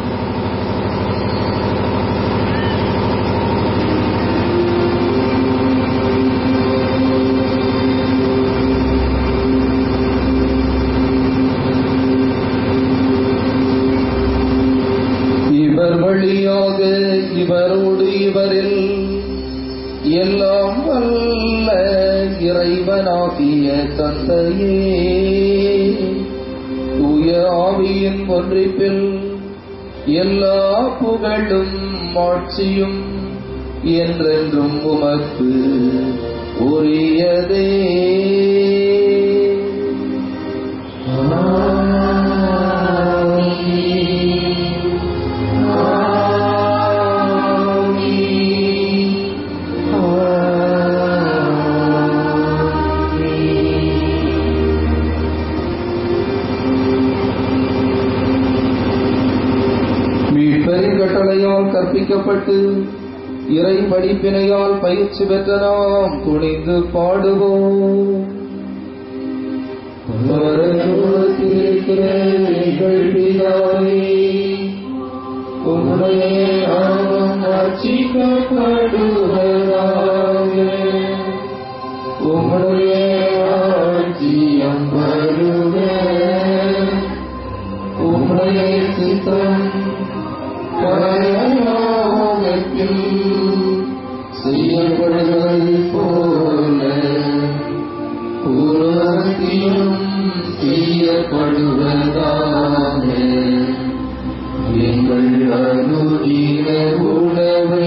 Speaker 2: இவர் வழியாக இவரோடு இவரில் எல்லாம் வல்ல இறைவனாகிய தந்தையே தூய ஆவியின் ஒன்றிப்பில் எல்லா புகழும் ஆட்சியும் என்றென்றும் உமக்கு உரியதே மீட்பரின் கட்டளையால் கற்பிக்கப்பட்டு இறை படிப்பினையால் பயிற்சி பெற்ற நாம் துணிந்து பாடுவோம் பரலோகத்திலிருக்கிற எங்கள் பிதாவே, உம்முடைய நாமம் அர்ச்சிக்கப்படுவதாக. உம்முடைய ராஜ்யம் வருக உம்முடைய சித்தம் பரலோகத்தில் செய்யப்படுவது போல உலகத்திலும் செய்யப்படுவதாக எங்கள் அனுதின உணவை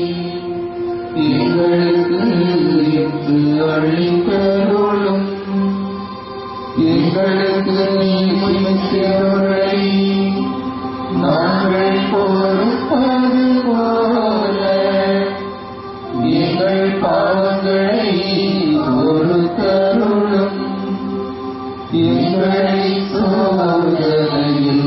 Speaker 2: எங்களுக்கு இன்று அளித்தருளும் எங்களுக்கு நீதிக்கிறவரை நாங்கள் பொறுப்பது போல எங்கள் பாவங்களை பொறுத்தருளும் எங்களை சோதனையில்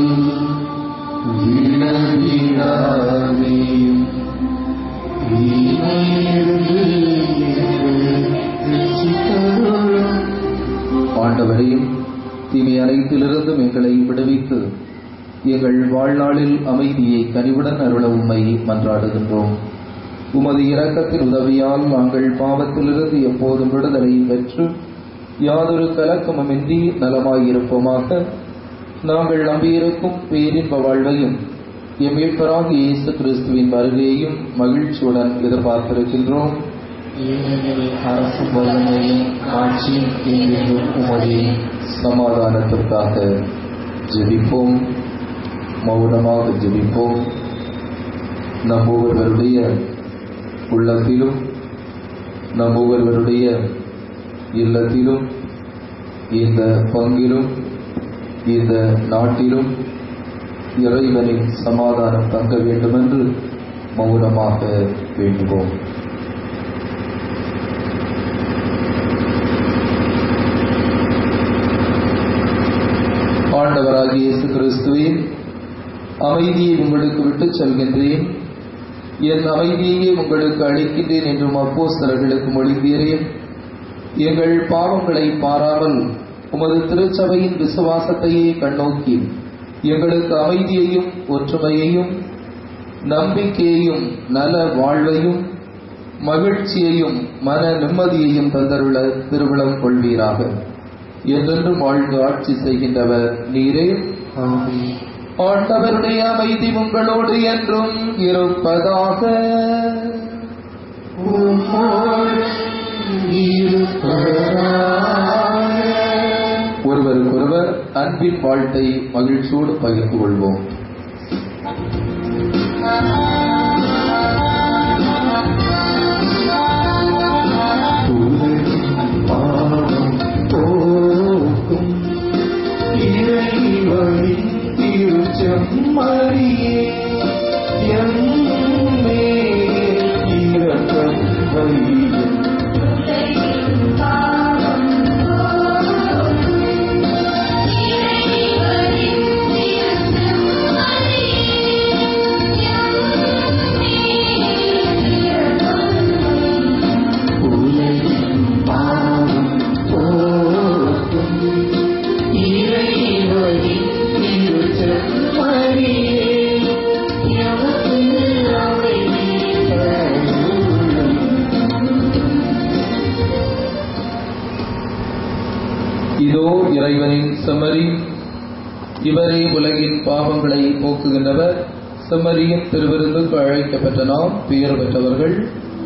Speaker 2: விடவிடாதேயும் தீமையிலிருந்து எங்களை ரட்சித்தருளும் ஆண்டவரையும் தீமை அனைத்திலிருந்தும் எங்களை விடுவித்து எங்கள் வாழ்நாளில் அமைதியை கனிவுடன் அருள உம்மை மன்றாடுகின்றோம் உமது இரக்கத்தின் உதவியால் நாங்கள் பாவத்திலிருந்து எப்போதும் விடுதலை பெற்று யாதொரு கலக்கமுமின்றி நலமாயிருப்போமாக நாங்கள் நம்பியிருக்கும் பேரின்ப வாழ்வையும் எம் மீட்பராகிய இயேசு கிறிஸ்துவின் வருகையையும் மகிழ்ச்சியுடன் எதிர்பார்த்திருக்கின்றோம்
Speaker 3: ஏனெனில் அரசு வல்லமையும் ஆட்சியும் என்றென்றும் உமதே
Speaker 2: சமாதானத்திற்காக ஜெபிப்போம் மௌனமாக ஜெபிப்போம் நம் ஒவ்வொருவருடைய உள்ளத்திலும் நம் ஒவ்வொருவருடைய இல்லத்திலும் இந்த பங்கிலும் இந்த நாட்டிலும் இறைவனின் சமாதானம் தங்க வேண்டுமென்று மௌனமாக வேண்டுவோம் ஆண்டவராகிய இயேசு கிறிஸ்துவே அமைதியை உங்களுக்கு விட்டுச் செல்கின்றேன் என் அமைதியையே உங்களுக்கு அளிக்கின்றேன் என்றும் அப்போஸ்தலர்களுக்கு மொழிந்தீரேன் எங்கள் பாவங்களை பாராமல் உமது திருச்சபையின் விசுவாசத்தையே கண்ணோக்கி எங்களுக்கு அமைதியையும் ஒற்றுமையையும் நம்பிக்கையையும் நல வாழ்வையும் மகிழ்ச்சியையும் மன நிம்மதியையும் தந்தருள திருவிழம் கொள்வீராக என்றென்றும் வாழ்ந்து ஆட்சி செய்கின்றவர் நீரே
Speaker 3: ஆமென்.
Speaker 2: ஆண்டவருடைய அமைதி உங்களோடு என்றும் இருப்பதாக
Speaker 3: உம்மோடும் இருப்பதாக.
Speaker 2: ஒருவருக்கொருவர் அன்பின் வாழ்த்தை மகிழ்ச்சியோடு பகிர்ந்து கொள்வோம்
Speaker 3: உலகின் பாவம் போக்கும் இறைவனின் திருச்செம்மறியே, எம்மேல் இரக்கம் வையும்.
Speaker 2: இவரே உலகின் பாவங்களை போக்குகின்றவர் செம்மறியின் திருவிருந்துக்கு அழைக்கப்பட்ட நாம் பெயர் பெற்றவர்கள்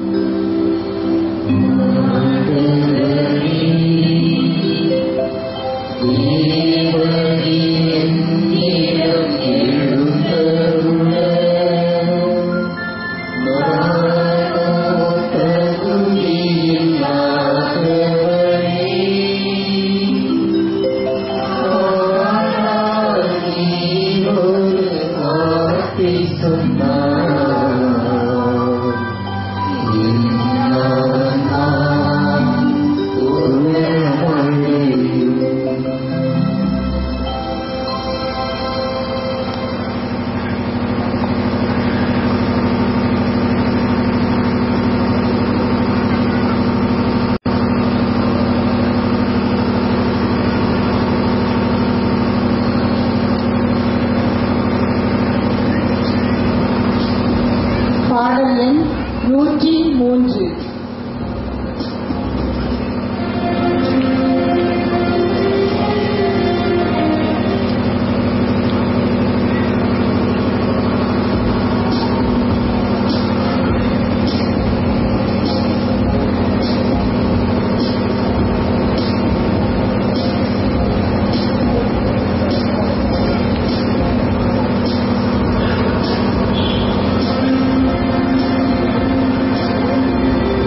Speaker 1: பாடல் எண் நூற்றி மூன்று
Speaker 9: ஆ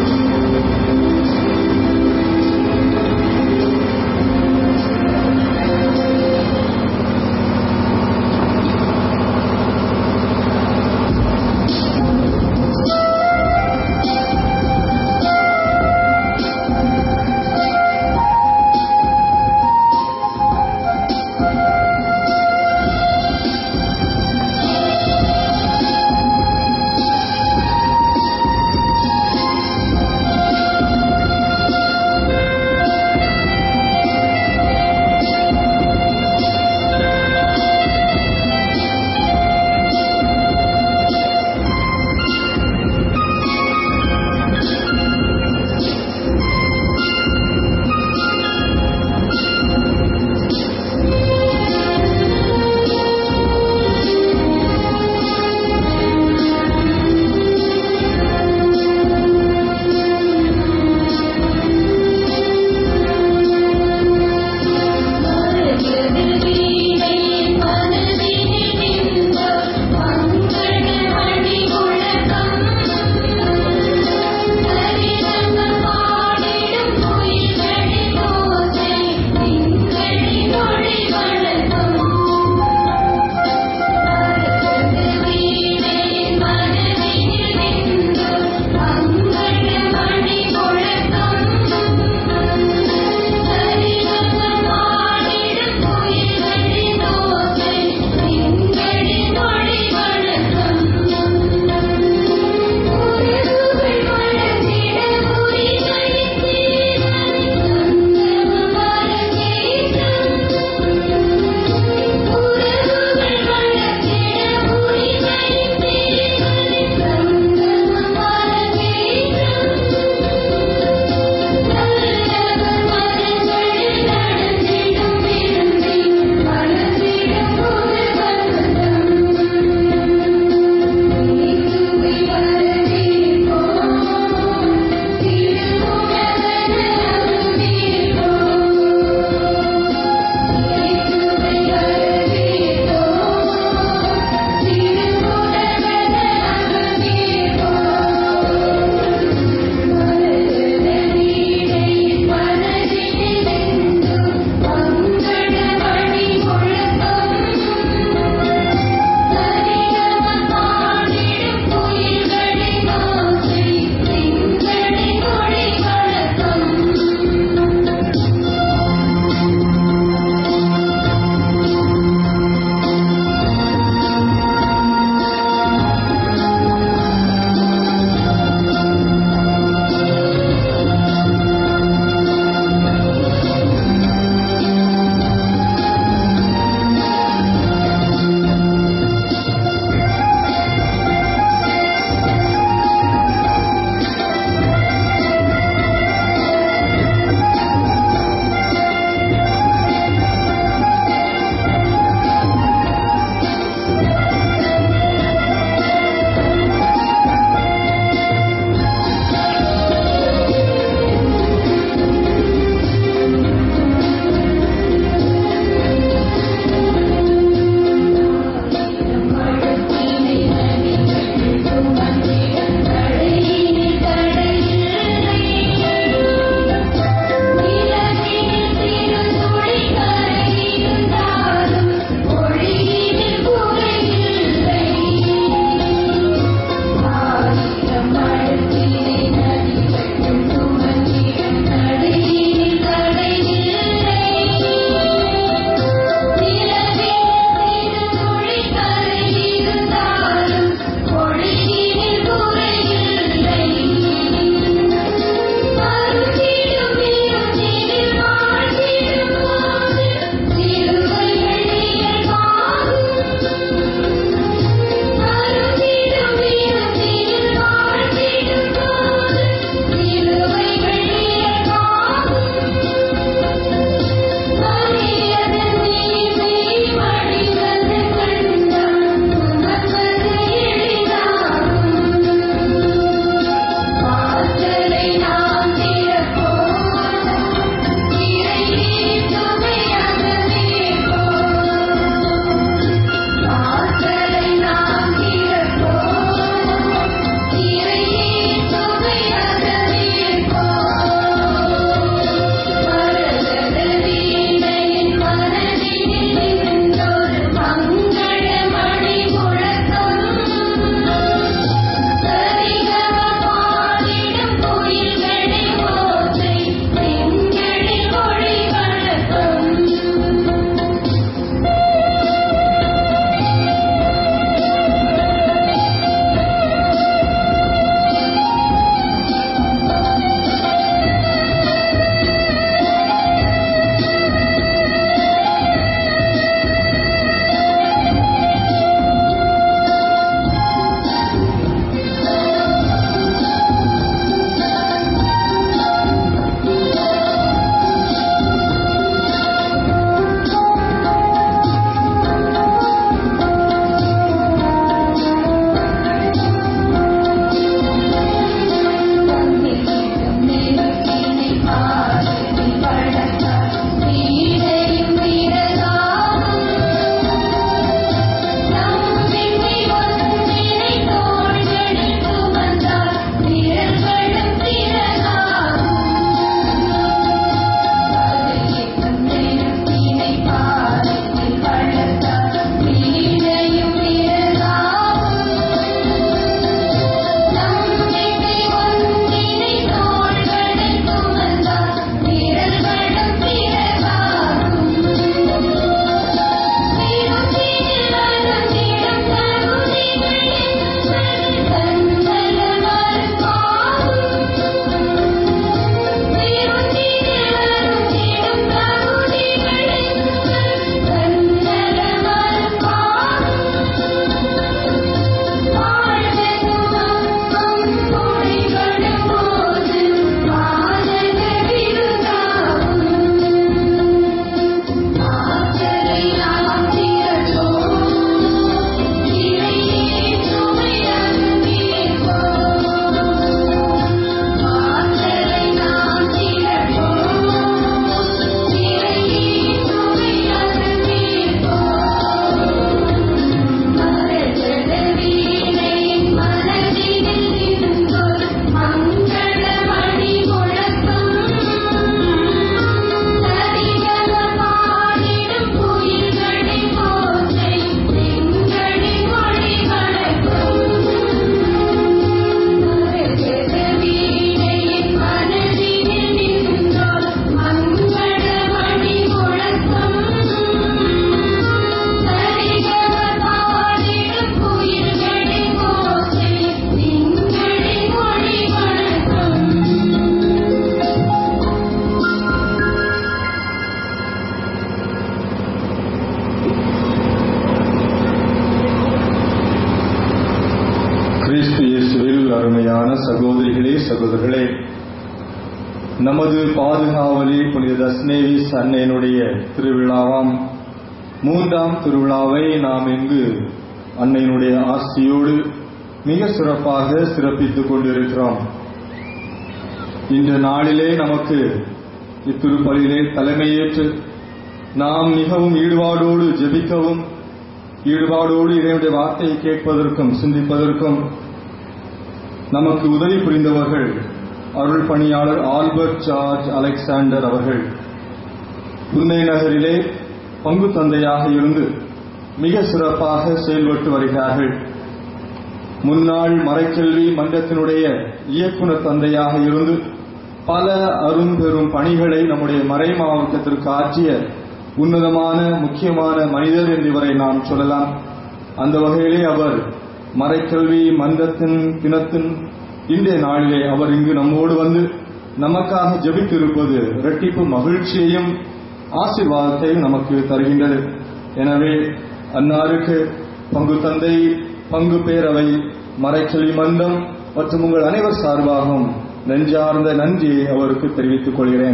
Speaker 9: சகோதரர்களே நமது பாதுகாவலி புனித தஸ்னேவிஸ் அன்னையினுடைய திருவிழாவாம் மூன்றாம் திருவிழாவை நாம் இங்கு அன்னையினுடைய ஆசியோடு மிக சிறப்பாக சிறப்பித்துக் கொண்டிருக்கிறோம் இந்த நாளிலே நமக்கு இத்திருப்பலிலே தலைமையேற்று நாம் மிகவும் ஈடுபாடோடு ஜெபிக்கவும் ஈடுபாடோடு இதனுடைய வார்த்தையை கேட்பதற்கும் சிந்திப்பதற்கும் நமக்கு உதவி புரிந்தவர்கள் அருள் பணியாளர் ஆல்பர்ட் ஜார்ஜ் அலெக்சாண்டர் அவர்கள் புன்னை நகரிலே பங்கு தந்தையாக இருந்து மிக சிறப்பாக செயல்பட்டு வருகிறார்கள் முன்னாள் மறைக்கல்வி மன்றத்தினுடைய இயக்குனர் தந்தையாக இருந்து பல அரும்பெரும் பணிகளை நம்முடைய மறை மாவட்டத்திற்கு ஆற்றிய உன்னதமான முக்கியமான மனிதர் என்று இவரை நாம் சொல்லலாம் அந்த வகையிலே அவர் மறைக்கல்வி மன்றத்தின் தினத்தின் இன்றைய நாளிலே அவர் இங்கு நம்மோடு வந்து நமக்காக ஜெபித்திருப்பது இரட்டிப்பு மகிழ்ச்சியையும் ஆசீர்வாதத்தையும் நமக்கு தருகின்றது எனவே அன்னாருக்கு பங்கு தந்தை பங்கு பேரவை மறைக்கல்வி மன்றம் மற்றும் உங்கள் அனைவர் சார்பாகவும் நெஞ்சார்ந்த நன்றியை அவருக்கு தெரிவித்துக் கொள்கிறேன்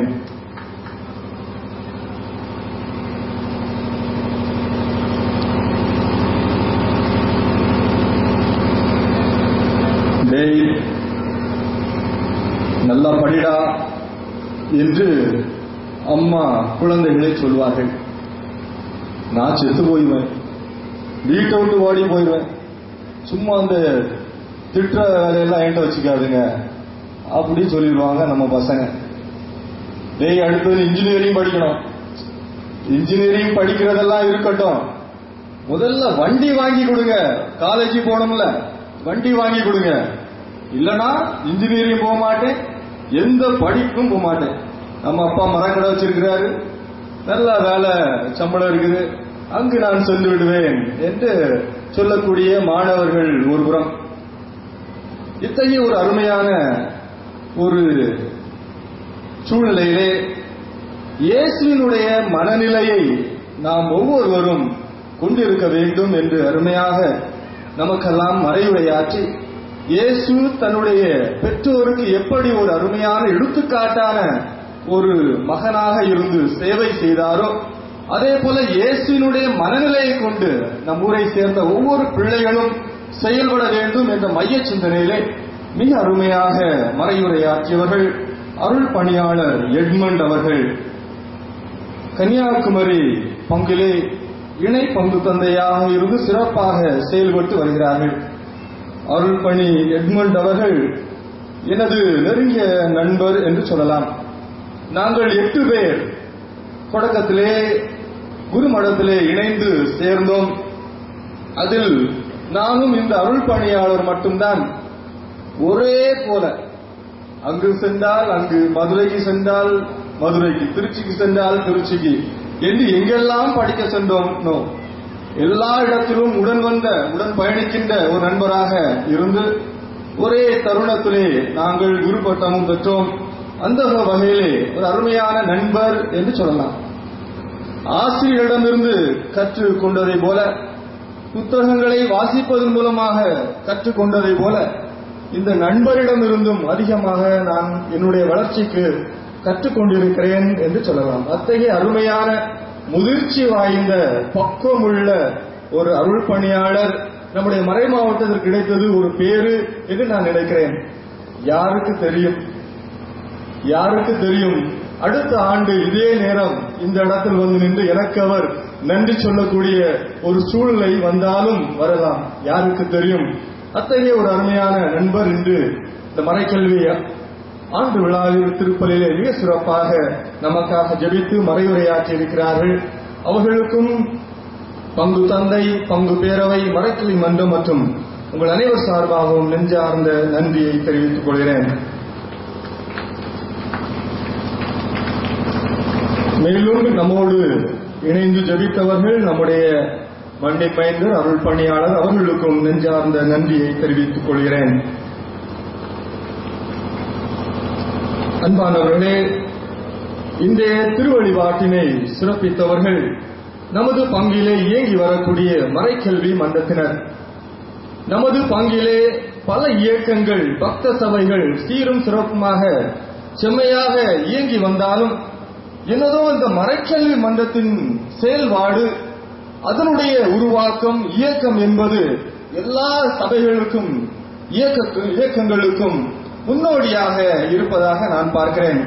Speaker 9: டேய் நல்லா படிடா என்று அம்மா குழந்தைகளை சொல்வார்கள் நான் செத்து போயிடுவேன் வீட்டை விட்டு ஓடி போயிடுவேன் சும்மா அந்த திட்டுற வேலையெல்லாம் என்கிட்ட வச்சுக்காதுங்க அப்படி சொல்லிடுவாங்க நம்ம பசங்க டேய் அடுத்தது இன்ஜினியரிங் படிக்கணும் இன்ஜினியரிங் படிக்கிறதெல்லாம் இருக்கட்டும் முதல்ல வண்டி வாங்கி கொடுங்க காலேஜ் போனோம்ல வண்டி வாங்கி கொடுங்க இல்லனா இன்ஜினியரிங் போக மாட்டேன் எந்த படிப்பும் போக மாட்டேன் நம்ம அப்பா மரக்கடை வச்சிருக்கிறாரு நல்ல வேலை சம்பளம் இருக்குது அங்கு நான் சென்று விடுவேன் என்று சொல்லக்கூடிய மாணவர்கள் ஒருபுறம் இத்தகைய ஒரு அருமையான ஒரு சூழ்நிலையிலே இயேசுவினுடைய மனநிலையை நாம் ஒவ்வொருவரும் கொண்டிருக்க வேண்டும் என்று அருமையாக நமக்கெல்லாம் மறைவுரையாற்றி இயேசு தன்னுடைய பெற்றோருக்கு எப்படி ஒரு அருமையான எடுத்துக்காட்டான ஒரு மகனாக இருந்து சேவை செய்தாரோ அதே போல இயேசுவினுடைய மனநிலையை கொண்டு நம் ஊரை சேர்ந்த ஒவ்வொரு பிள்ளைகளும் செயல்பட வேண்டும் என்ற மைய சிந்தனையிலே மிக அருமையாக மறையுரையாற்றியவர்கள் அருள் பணியாளர் எட்மண்ட் அவர்கள் கன்னியாகுமரி பங்கிலே இணை பங்கு தந்தையாக இருந்து சிறப்பாக செயல்பட்டு வருகிறார்கள் அருள் பணி எட்மண்ட் அவர்கள் எனது நெருங்கிய நண்பர் என்று சொல்லலாம் நாங்கள் எட்டு பேர் தொடக்கத்திலே குருமடத்திலே இணைந்து சேர்ந்தோம் அதில் நானும் இந்த அருள் பணியாளர் மட்டும்தான் ஒரே போல அங்கு சென்றால் அங்கு மதுரைக்கு சென்றால் மதுரைக்கு திருச்சிக்கு சென்றால் திருச்சிக்கு என்று எங்கெல்லாம் படிக்க சென்றோம் எல்லா இடத்திலும் உடன் வந்த உடன் பயணிக்கின்ற ஒரு நண்பராக இருந்து ஒரே தருணத்திலே நாங்கள் குரு பட்டமும் பெற்றோம் அந்த வகையிலே ஒரு அருமையான நண்பர் என்று சொல்லலாம் ஆசிரியரிடமிருந்து கற்றுக் கொண்டதை போல புத்தகங்களை வாசிப்பதன் மூலமாக கற்றுக்கொண்டதை போல இந்த நண்பரிடமிருந்தும் அதிகமாக நான் என்னுடைய வளர்ச்சிக்கு கற்றுக்கொண்டிருக்கிறேன் என்று சொல்லலாம் அத்தகைய அருமையான முதிர்ச்சி வாய்ந்த பக்குவமுள்ள ஒரு அருள் பணியாளர் நம்முடைய மறை மாவட்டத்திற்கு கிடைத்தது ஒரு பேரு என்று நான் நினைக்கிறேன் யாருக்கு தெரியும் யாருக்கு தெரியும் அடுத்த ஆண்டு இதே நேரம் இந்த இடத்தில் வந்து நின்று எனக்கு அவர் நன்றி சொல்லக்கூடிய ஒரு சூழ்நிலை வந்தாலும் வரலாம் யாருக்கு தெரியும் அத்தகைய ஒரு அருமையான நண்பர் என்று இந்த மறைக்கல்வி ஆண்டு விழாவில் திருப்பலிலே மிக சிறப்பாக நமக்காக ஜெபித்து மறைவுரையாற்றி இருக்கிறார்கள் அவர்களுக்கும் பங்கு தந்தை பங்கு பேரவை மறைக்கல்வி மன்றம் மற்றும் உங்கள் அனைவர் சார்பாகவும் நெஞ்சார்ந்த நன்றியை தெரிவித்துக் கொள்கிறேன் மேலும் நம்மோடு இணைந்து ஜபித்தவர்கள் நம்முடைய மண்ணை பயந்து அருள் பணியாளர் அவர்களுக்கும் நெஞ்சார்ந்த நன்றியை தெரிவித்துக் கொள்கிறேன் அன்பானவர்களே இந்த திருவழிபாட்டினை சிறப்பித்தவர்கள் நமது பங்கிலே இயங்கி வரக்கூடிய மறைக்கல்வி மன்றத்தினர் நமது பங்கிலே பல இயக்கங்கள் பக்த சபைகள் சீரும் சிறப்புமாக செம்மையாக இயங்கி வந்தாலும் என்னதோ இந்த மறைக்கல்வி மன்றத்தின் செயல்பாடு அதனுடைய உருவாக்கம் இயக்கம் என்பது எல்லா சபைகளுக்கும் இயக்க இயக்கங்களுக்கும் முன்னோடியாக இருப்பதாக நான் பார்க்கிறேன்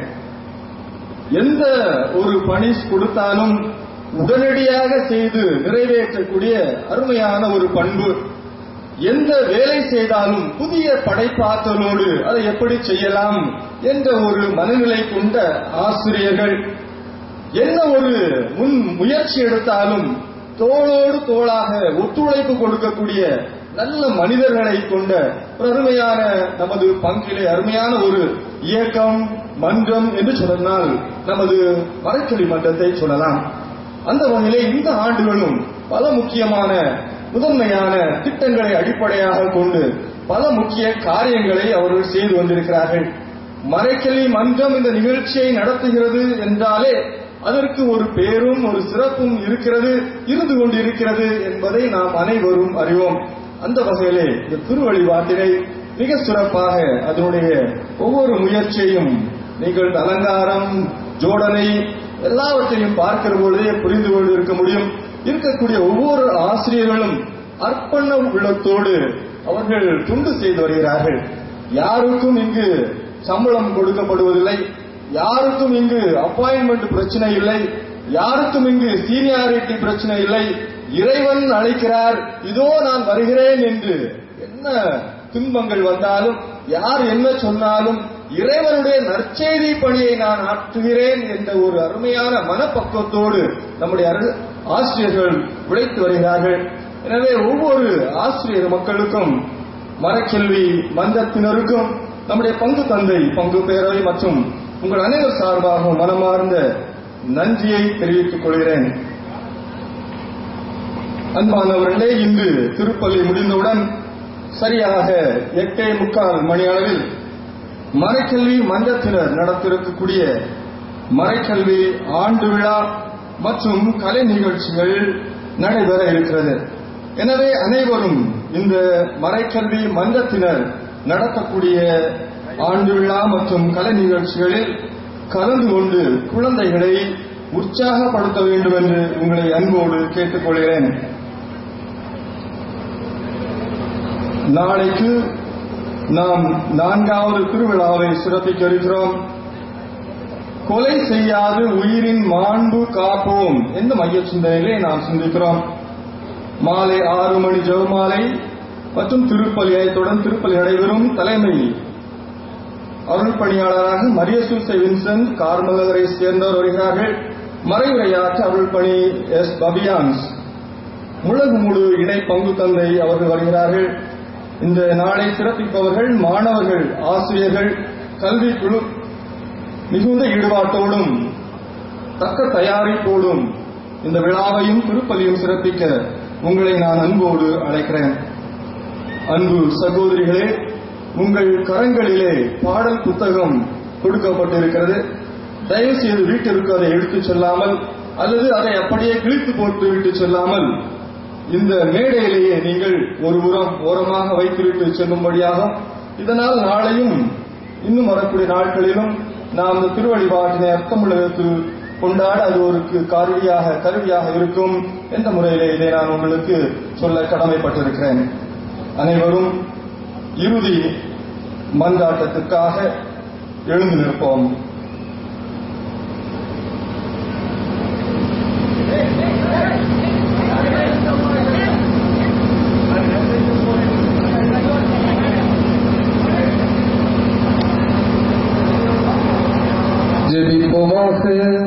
Speaker 9: எந்த ஒரு பணி கொடுத்தாலும் உடனடியாக செய்து நிறைவேற்றக்கூடிய அருமையான ஒரு பண்பு எந்த வேலை செய்தாலும் புதிய படைப்பாற்றலோடு அதை எப்படி செய்யலாம் என்ற ஒரு மனநிலை கொண்ட ஆசிரியர்கள் என்ன ஒரு முன் முயற்சி எடுத்தாலும் தோளோடு தோளாக ஒத்துழைப்பு கொடுக்கக்கூடிய நல்ல மனிதர்களை கொண்ட ஒரு அருமையான நமது பங்கிலே அருமையான ஒரு இயக்கம் மன்றம் என்று சொன்னால் நமது மரக்கொடி மன்றத்தை சொல்லலாம் அந்த வகையிலே இந்த ஆண்டுகளும் பல முக்கியமான முதன்மையான திட்டங்களை அடிப்படையாக கொண்டு பல முக்கிய காரியங்களை அவர்கள் செய்து வந்திருக்கிறார்கள் மறைக்கல்வி மன்றம் இந்த நிகழ்ச்சியை நடத்துகிறது என்றாலே அதற்கு ஒரு பேரும் ஒரு சிறப்பும் இருக்கிறது இருந்து கொண்டிருக்கிறது என்பதை நாம் அனைவரும் அறிவோம் அந்த வகையிலே இந்த திருவழிபாட்டினை மிக சிறப்பாக அதனுடைய ஒவ்வொரு முயற்சியையும் நீங்கள் அலங்காரம் ஜோடனை எல்லாவற்றையும் பார்க்கிற பொழுதே புரிந்து கொண்டு இருக்க முடியும் இருக்கக்கூடிய ஒவ்வொரு ஆசிரியர்களும் அர்ப்பண உள்ளத்தோடு அவர்கள் துண்டு செய்து வருகிறார்கள் யாருக்கும் இங்கு சம்பளம் கொடுக்கப்படுவதில்லை யாருக்கும் இங்கு அப்பாயின்மெண்ட் பிரச்சனை இல்லை யாருக்கும் இங்கு சீனியாரிட்டி பிரச்சனை இல்லை இறைவன் அழைக்கிறார் இதோ நான் வருகிறேன் என்று என்ன துன்பங்கள் வந்தாலும் யார் என்ன சொன்னாலும் இறைவனுடைய நற்செய்தி பணியை நான் ஆற்றுகிறேன் என்ற ஒரு அருமையான மனப்பக்குவத்தோடு நம்முடைய அரு- ஆசிரியர்கள் உழைத்து வருகிறார்கள் எனவே ஒவ்வொரு ஆசிரியர் மக்களுக்கும் மரக்கல்வி மன்றத்தினருக்கும் நம்முடைய பங்கு தந்தை பங்கு பேரவை மற்றும் உங்கள் அனைவர் சார்பாக மனமார்ந்த நன்றியை தெரிவித்துக் கொள்கிறேன் அன்பானவர்களே இன்று திருப்பள்ளி முடிந்தவுடன் சரியாக எட்டே முக்கால் மணி அளவில் மறைக்கல்வி மன்றத்தினர் நடத்திருக்கக்கூடிய மறைக்கல்வி ஆண்டு விழா மற்றும் கலை நிகழ்ச்சிகள் நடைபெற இருக்கிறது எனவே அனைவரும் இந்த மறைக்கல்வி மன்றத்தினர் நடத்தக்கூடிய ஆண்டு விழா மற்றும் கலை நிகழ்ச்சிகளில் கலந்து கொண்டு குழந்தைகளை உற்சாகப்படுத்த வேண்டும் என்று உங்களை அன்போடு கேட்டுக்கொள்கிறேன் நாளைக்கு நாம் நான்காவது திருவிழாவை சிறப்பிக்க இருக்கிறோம் கொலை செய்யாது உயிரின் மாண்பு காப்போம் என்ற மைய சிந்தனையிலே நாம் சிந்திக்கிறோம் மாலை ஆறு மணி ஜெபமாலை மற்றும் திருப்பலியை தொடர்ந்து திருப்பலி நடைபெறும் தலைமை அருள் பணியாளராக மரியசூசை வின்சென்ட் கார்மலகரை சேர்ந்தவர் வருகிறார்கள் மறைவுரையாற்ற அருள் பணி எஸ் பபியான்ஸ் முழகு முழு இணை பங்கு தந்தை அவர்கள் வருகிறார்கள் இந்த நாளை சிறப்பிப்பவர்கள் மாணவர்கள் ஆசிரியர்கள் கல்வி குழு மிகுந்த ஈடுபாட்டோடும் தக்க தயாரிப்போடும் இந்த விழாவையும் திருப்பலியும் சிறப்பிக்க உங்களை நான் அன்போடு அழைக்கிறேன் அன்பு சகோதரிகளே உங்கள் கரங்களிலே பாடல் புத்தகம் கொடுக்கப்பட்டிருக்கிறது தயவு செய்து வீட்டிற்கு அதை எடுத்துச் செல்லாமல் அல்லது அதை அப்படியே கிழித்து போட்டு விட்டு செல்லாமல் இந்த மேடையிலேயே நீங்கள் ஒரு உரம் ஓரமாக வைத்துவிட்டு செல்லும்படியாகும் இதனால் நாளையும் இன்னும் வரக்கூடிய நாட்களிலும் நாம் இந்த திருவழிபாட்டினை அர்த்தமுள்ளதற்கு கொண்டாட அது ஒரு கு- கருவியாக கருவியாக இருக்கும் என்ற முறையிலே இதை நான் உங்களுக்கு சொல்ல கடமைப்பட்டிருக்கிறேன் அனைவரும் இறுதி மன்றாட்டத்துக்காக எழுந்து நிற்போம்
Speaker 2: ஜெபிப்போமாக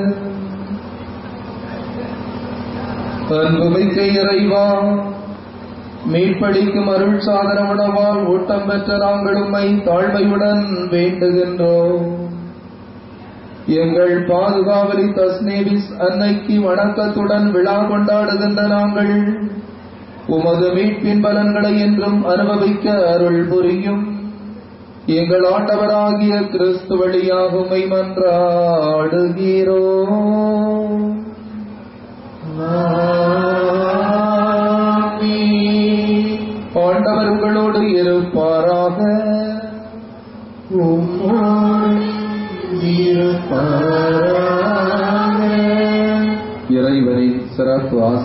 Speaker 2: அன்புமிக்க இறைவா மீட்பளிக்கும் அருள் சாதன உணவால் ஊட்டம் பெற்ற நாங்கள் உம்மை தாழ்மையுடன் வேண்டுகின்றோம் எங்கள் பாதுகாவலி தஸ்னேவிஸ் அன்னைக்கு வணக்கத்துடன் விழா கொண்டாடுகின்ற நாங்கள் உமது மீட்பின் பலன்களை என்றும் அனுபவிக்க அருள் புரியும் எங்கள் ஆண்டவராகிய கிறிஸ்து வழியாக உம்மை மன்றாடுகிறோம் ஆண்டவர் உங்களோடு இருப்பாராக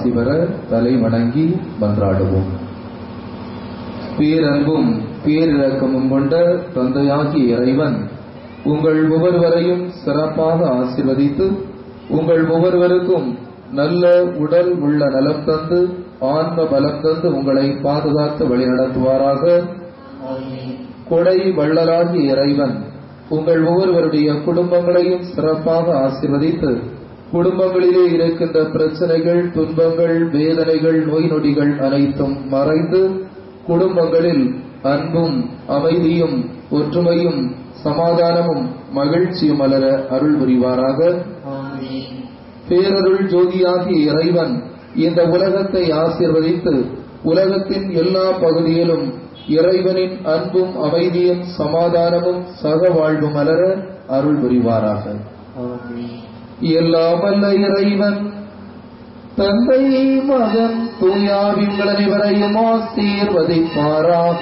Speaker 2: ஆசி பெற தலை வணங்கி மன்றாடுவோம் பேரன்பும் பேரிரக்கமும் கொண்ட தந்தையாகிய இறைவன் உங்கள் ஒவ்வொருவரையும் சிறப்பாக ஆசிர்வதித்து உங்கள் ஒவ்வொருவருக்கும் நல்ல உடல் உள்ள நலம் தந்து ஆன்ம பலம் தந்து உங்களை பாதுகாத்து வழிநடத்துவாராக கொடை வள்ளலாகிய இறைவன் உங்கள் ஒவ்வொருவருடைய குடும்பங்களையும் சிறப்பாக ஆசிர்வதித்து குடும்பங்களிலே இருக்கின்ற பிரச்சனைகள் துன்பங்கள் வேதனைகள் நோய் நொடிகள் அனைத்தும் மறைந்து குடும்பங்களில் அன்பும் அமைதியும் ஒற்றுமையும் சமாதானமும் மகிழ்ச்சியும் மலர அருள் புரிவாராக பேரருள் ஜோதியாகிய இறைவன் இந்த உலகத்தை ஆசீர்வதித்து உலகத்தின் எல்லா பகுதியிலும் இறைவனின் அன்பும் அமைதியும் சமாதானமும் சக வாழ்வும் மலர அருள் புரிவாராக எல்லாம் வல்ல இறைவன் தந்தை மகன் தூயாவிங்கள் அனைவரையும் ஆசீர்வதிப்பாராக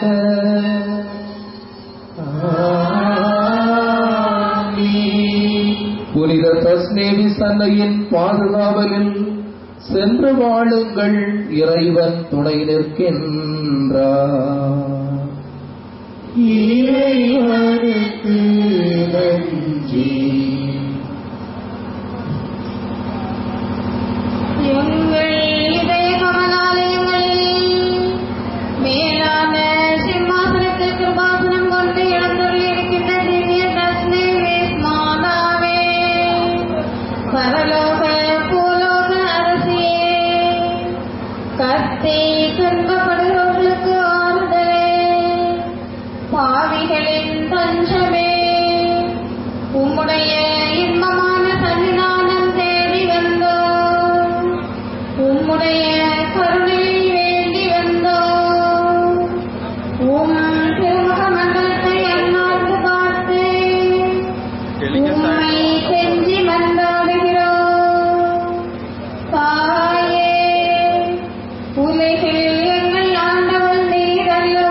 Speaker 2: புனித தஸ்னேவி சன்னையின் பாதுகாவலில் சென்று வாழுங்கள் இறைவன் துணை நிற்கின்றார்
Speaker 3: இறைவனுக்கு நன்றி
Speaker 4: எங்கள் இதய கமலாலயங்களில் மேலான சிம்மாசனத்தில் கிருபாசனம் கொண்டு எழுந்துள்ளிருக்கின்ற திவ்ய தஸ்மேவேஸ் மாதாவே பரலோக பூலோக அரசியே கத்தை துன்பப்படுபவர்களுக்கு ஆறுதலே பாவிகளின் தஞ்சமே உம்முடைய இன்பமான சன்னிதானம் தேடி வந்தோம் உம்முடைய கருணையை வேண்டி வந்தோம் உம் திருமுக மண்டலத்தை அண்ணாந்து பார்த்து உம்மை செஞ்சி மன்றாடுகிறோம் தாயே உலகில் எங்கள் ஆண்டவன் நீரல்லோ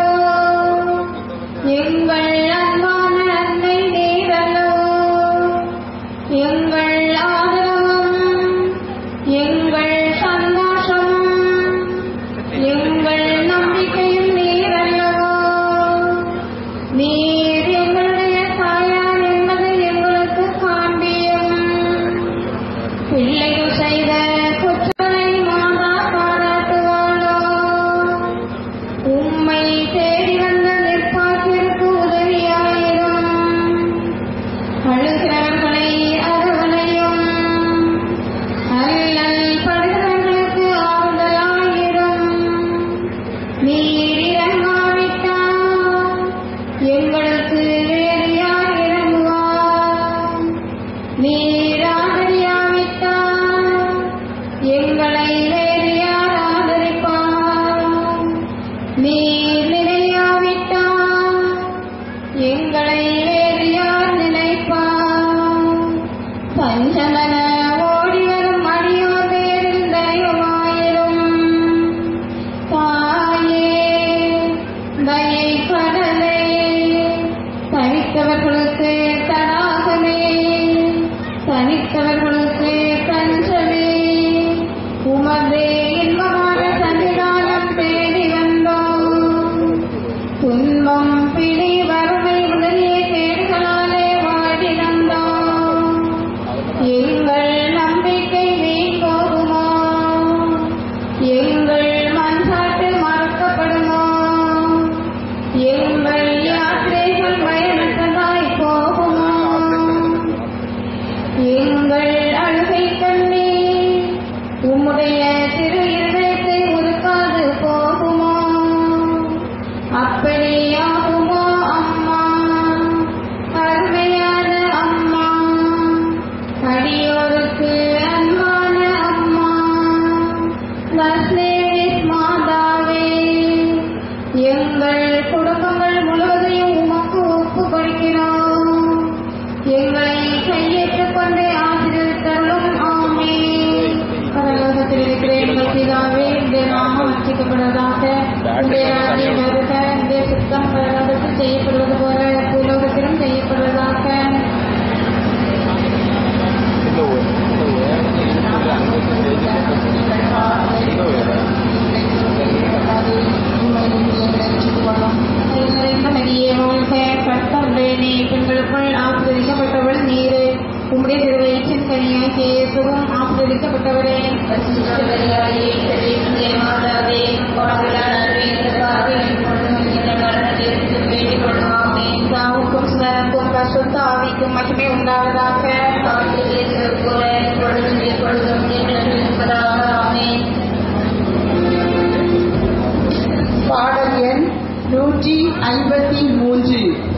Speaker 4: எங்கள் அன்பான அன்னை நீரல்லோ எங்கள் ஆதரவும் எங்கள் சந்தோஷமும் எங்கள் நம்பிக்கையும் நீரல்லவோ நீர் எங்களுடைய தாயார் என்பது எங்களுக்கு காண்பியும் பிள்ளைகள் செய்த குற்றங்களை மாதா பாராட்டுவாளோ உம்மை தேடி வந்த நிற்பாட்டிற்கு உதவியாயிரும் அழுகிறவர்களை அரவணையும் அல்லல் படுகிறவர்களுக்கு ஆறுதலாயிரும் நீர் இறங்காவிட்டால் எங்களுக்கு வேறு யார் இறங்குவார் நீர் ஆதரியாவிட்டால் எங்களை வேறு யார் ஆதரிப்பார் நீர் நினையாவிட்டால் எங்களை வேறு யார் நினைப்பார் பஞ்சமன ஓடி வரும் அடியோர் பேரில் தயவாயிரும் தாயே தயை கடலே தனித்தவர்களுக்கு தடாகமே தனித்தவர்களுக்கு தஞ்சமே உமதே இன்பமான சன்னிதானம் தேடி வந்தோம் துன்பம் பிடி வறுமை முதலிய கேடுகளாலே வாடி வந்தோம் எங்கள் நம்பிக்கை வீண் போகுமோ எங்கள் மன்றாட்டு மறக்கப்படுமோ எங்கள் யாத்திரைகள் பயனற்றதாய் போகுமோ எங்கள் அழுகை கண்ணே உம்முடைய திரு இருதயத்தை ஒதுக்காது போகுமோ அப்படியாகுமோ அம்மா அருமையான அம்மா அடியோருக்கு அன்பான அம்மா லஸ்லேஸ் மாதாவே எங்கள் குடும்பங்கள் முழுவதையும் உமக்கு ஒப்பு கொடுக்கிறோம் எங்களை கையேற்றுக் கொண்டு ஆசீர்வதித்தருளும் ஆமே பரலோகத்தில் இருக்கிற எங்கள் பிதாவே இந்த நாமம் அர்ச்சிக்கப்படுவதாக உடைய ராஜ்யம் வருக இந்த சுத்தம் பரலோகத்தில் செய்யப்படுவது போல பூலோகத்திலும் செய்யப்படுவதாக
Speaker 5: இந்த ஒரு- இந்த ஒரு-
Speaker 1: ஆண்டவராகிய இயேசுவும் ஆசீர்வதிக்கப்பட்டவரே தாவுக்கும் சுதனுக்கும் பசுத்த ஆவிக்கும் மகிமை உண்டாவதாக பாடல் எண் நூற்றி ஐம்பத்தி மூன்று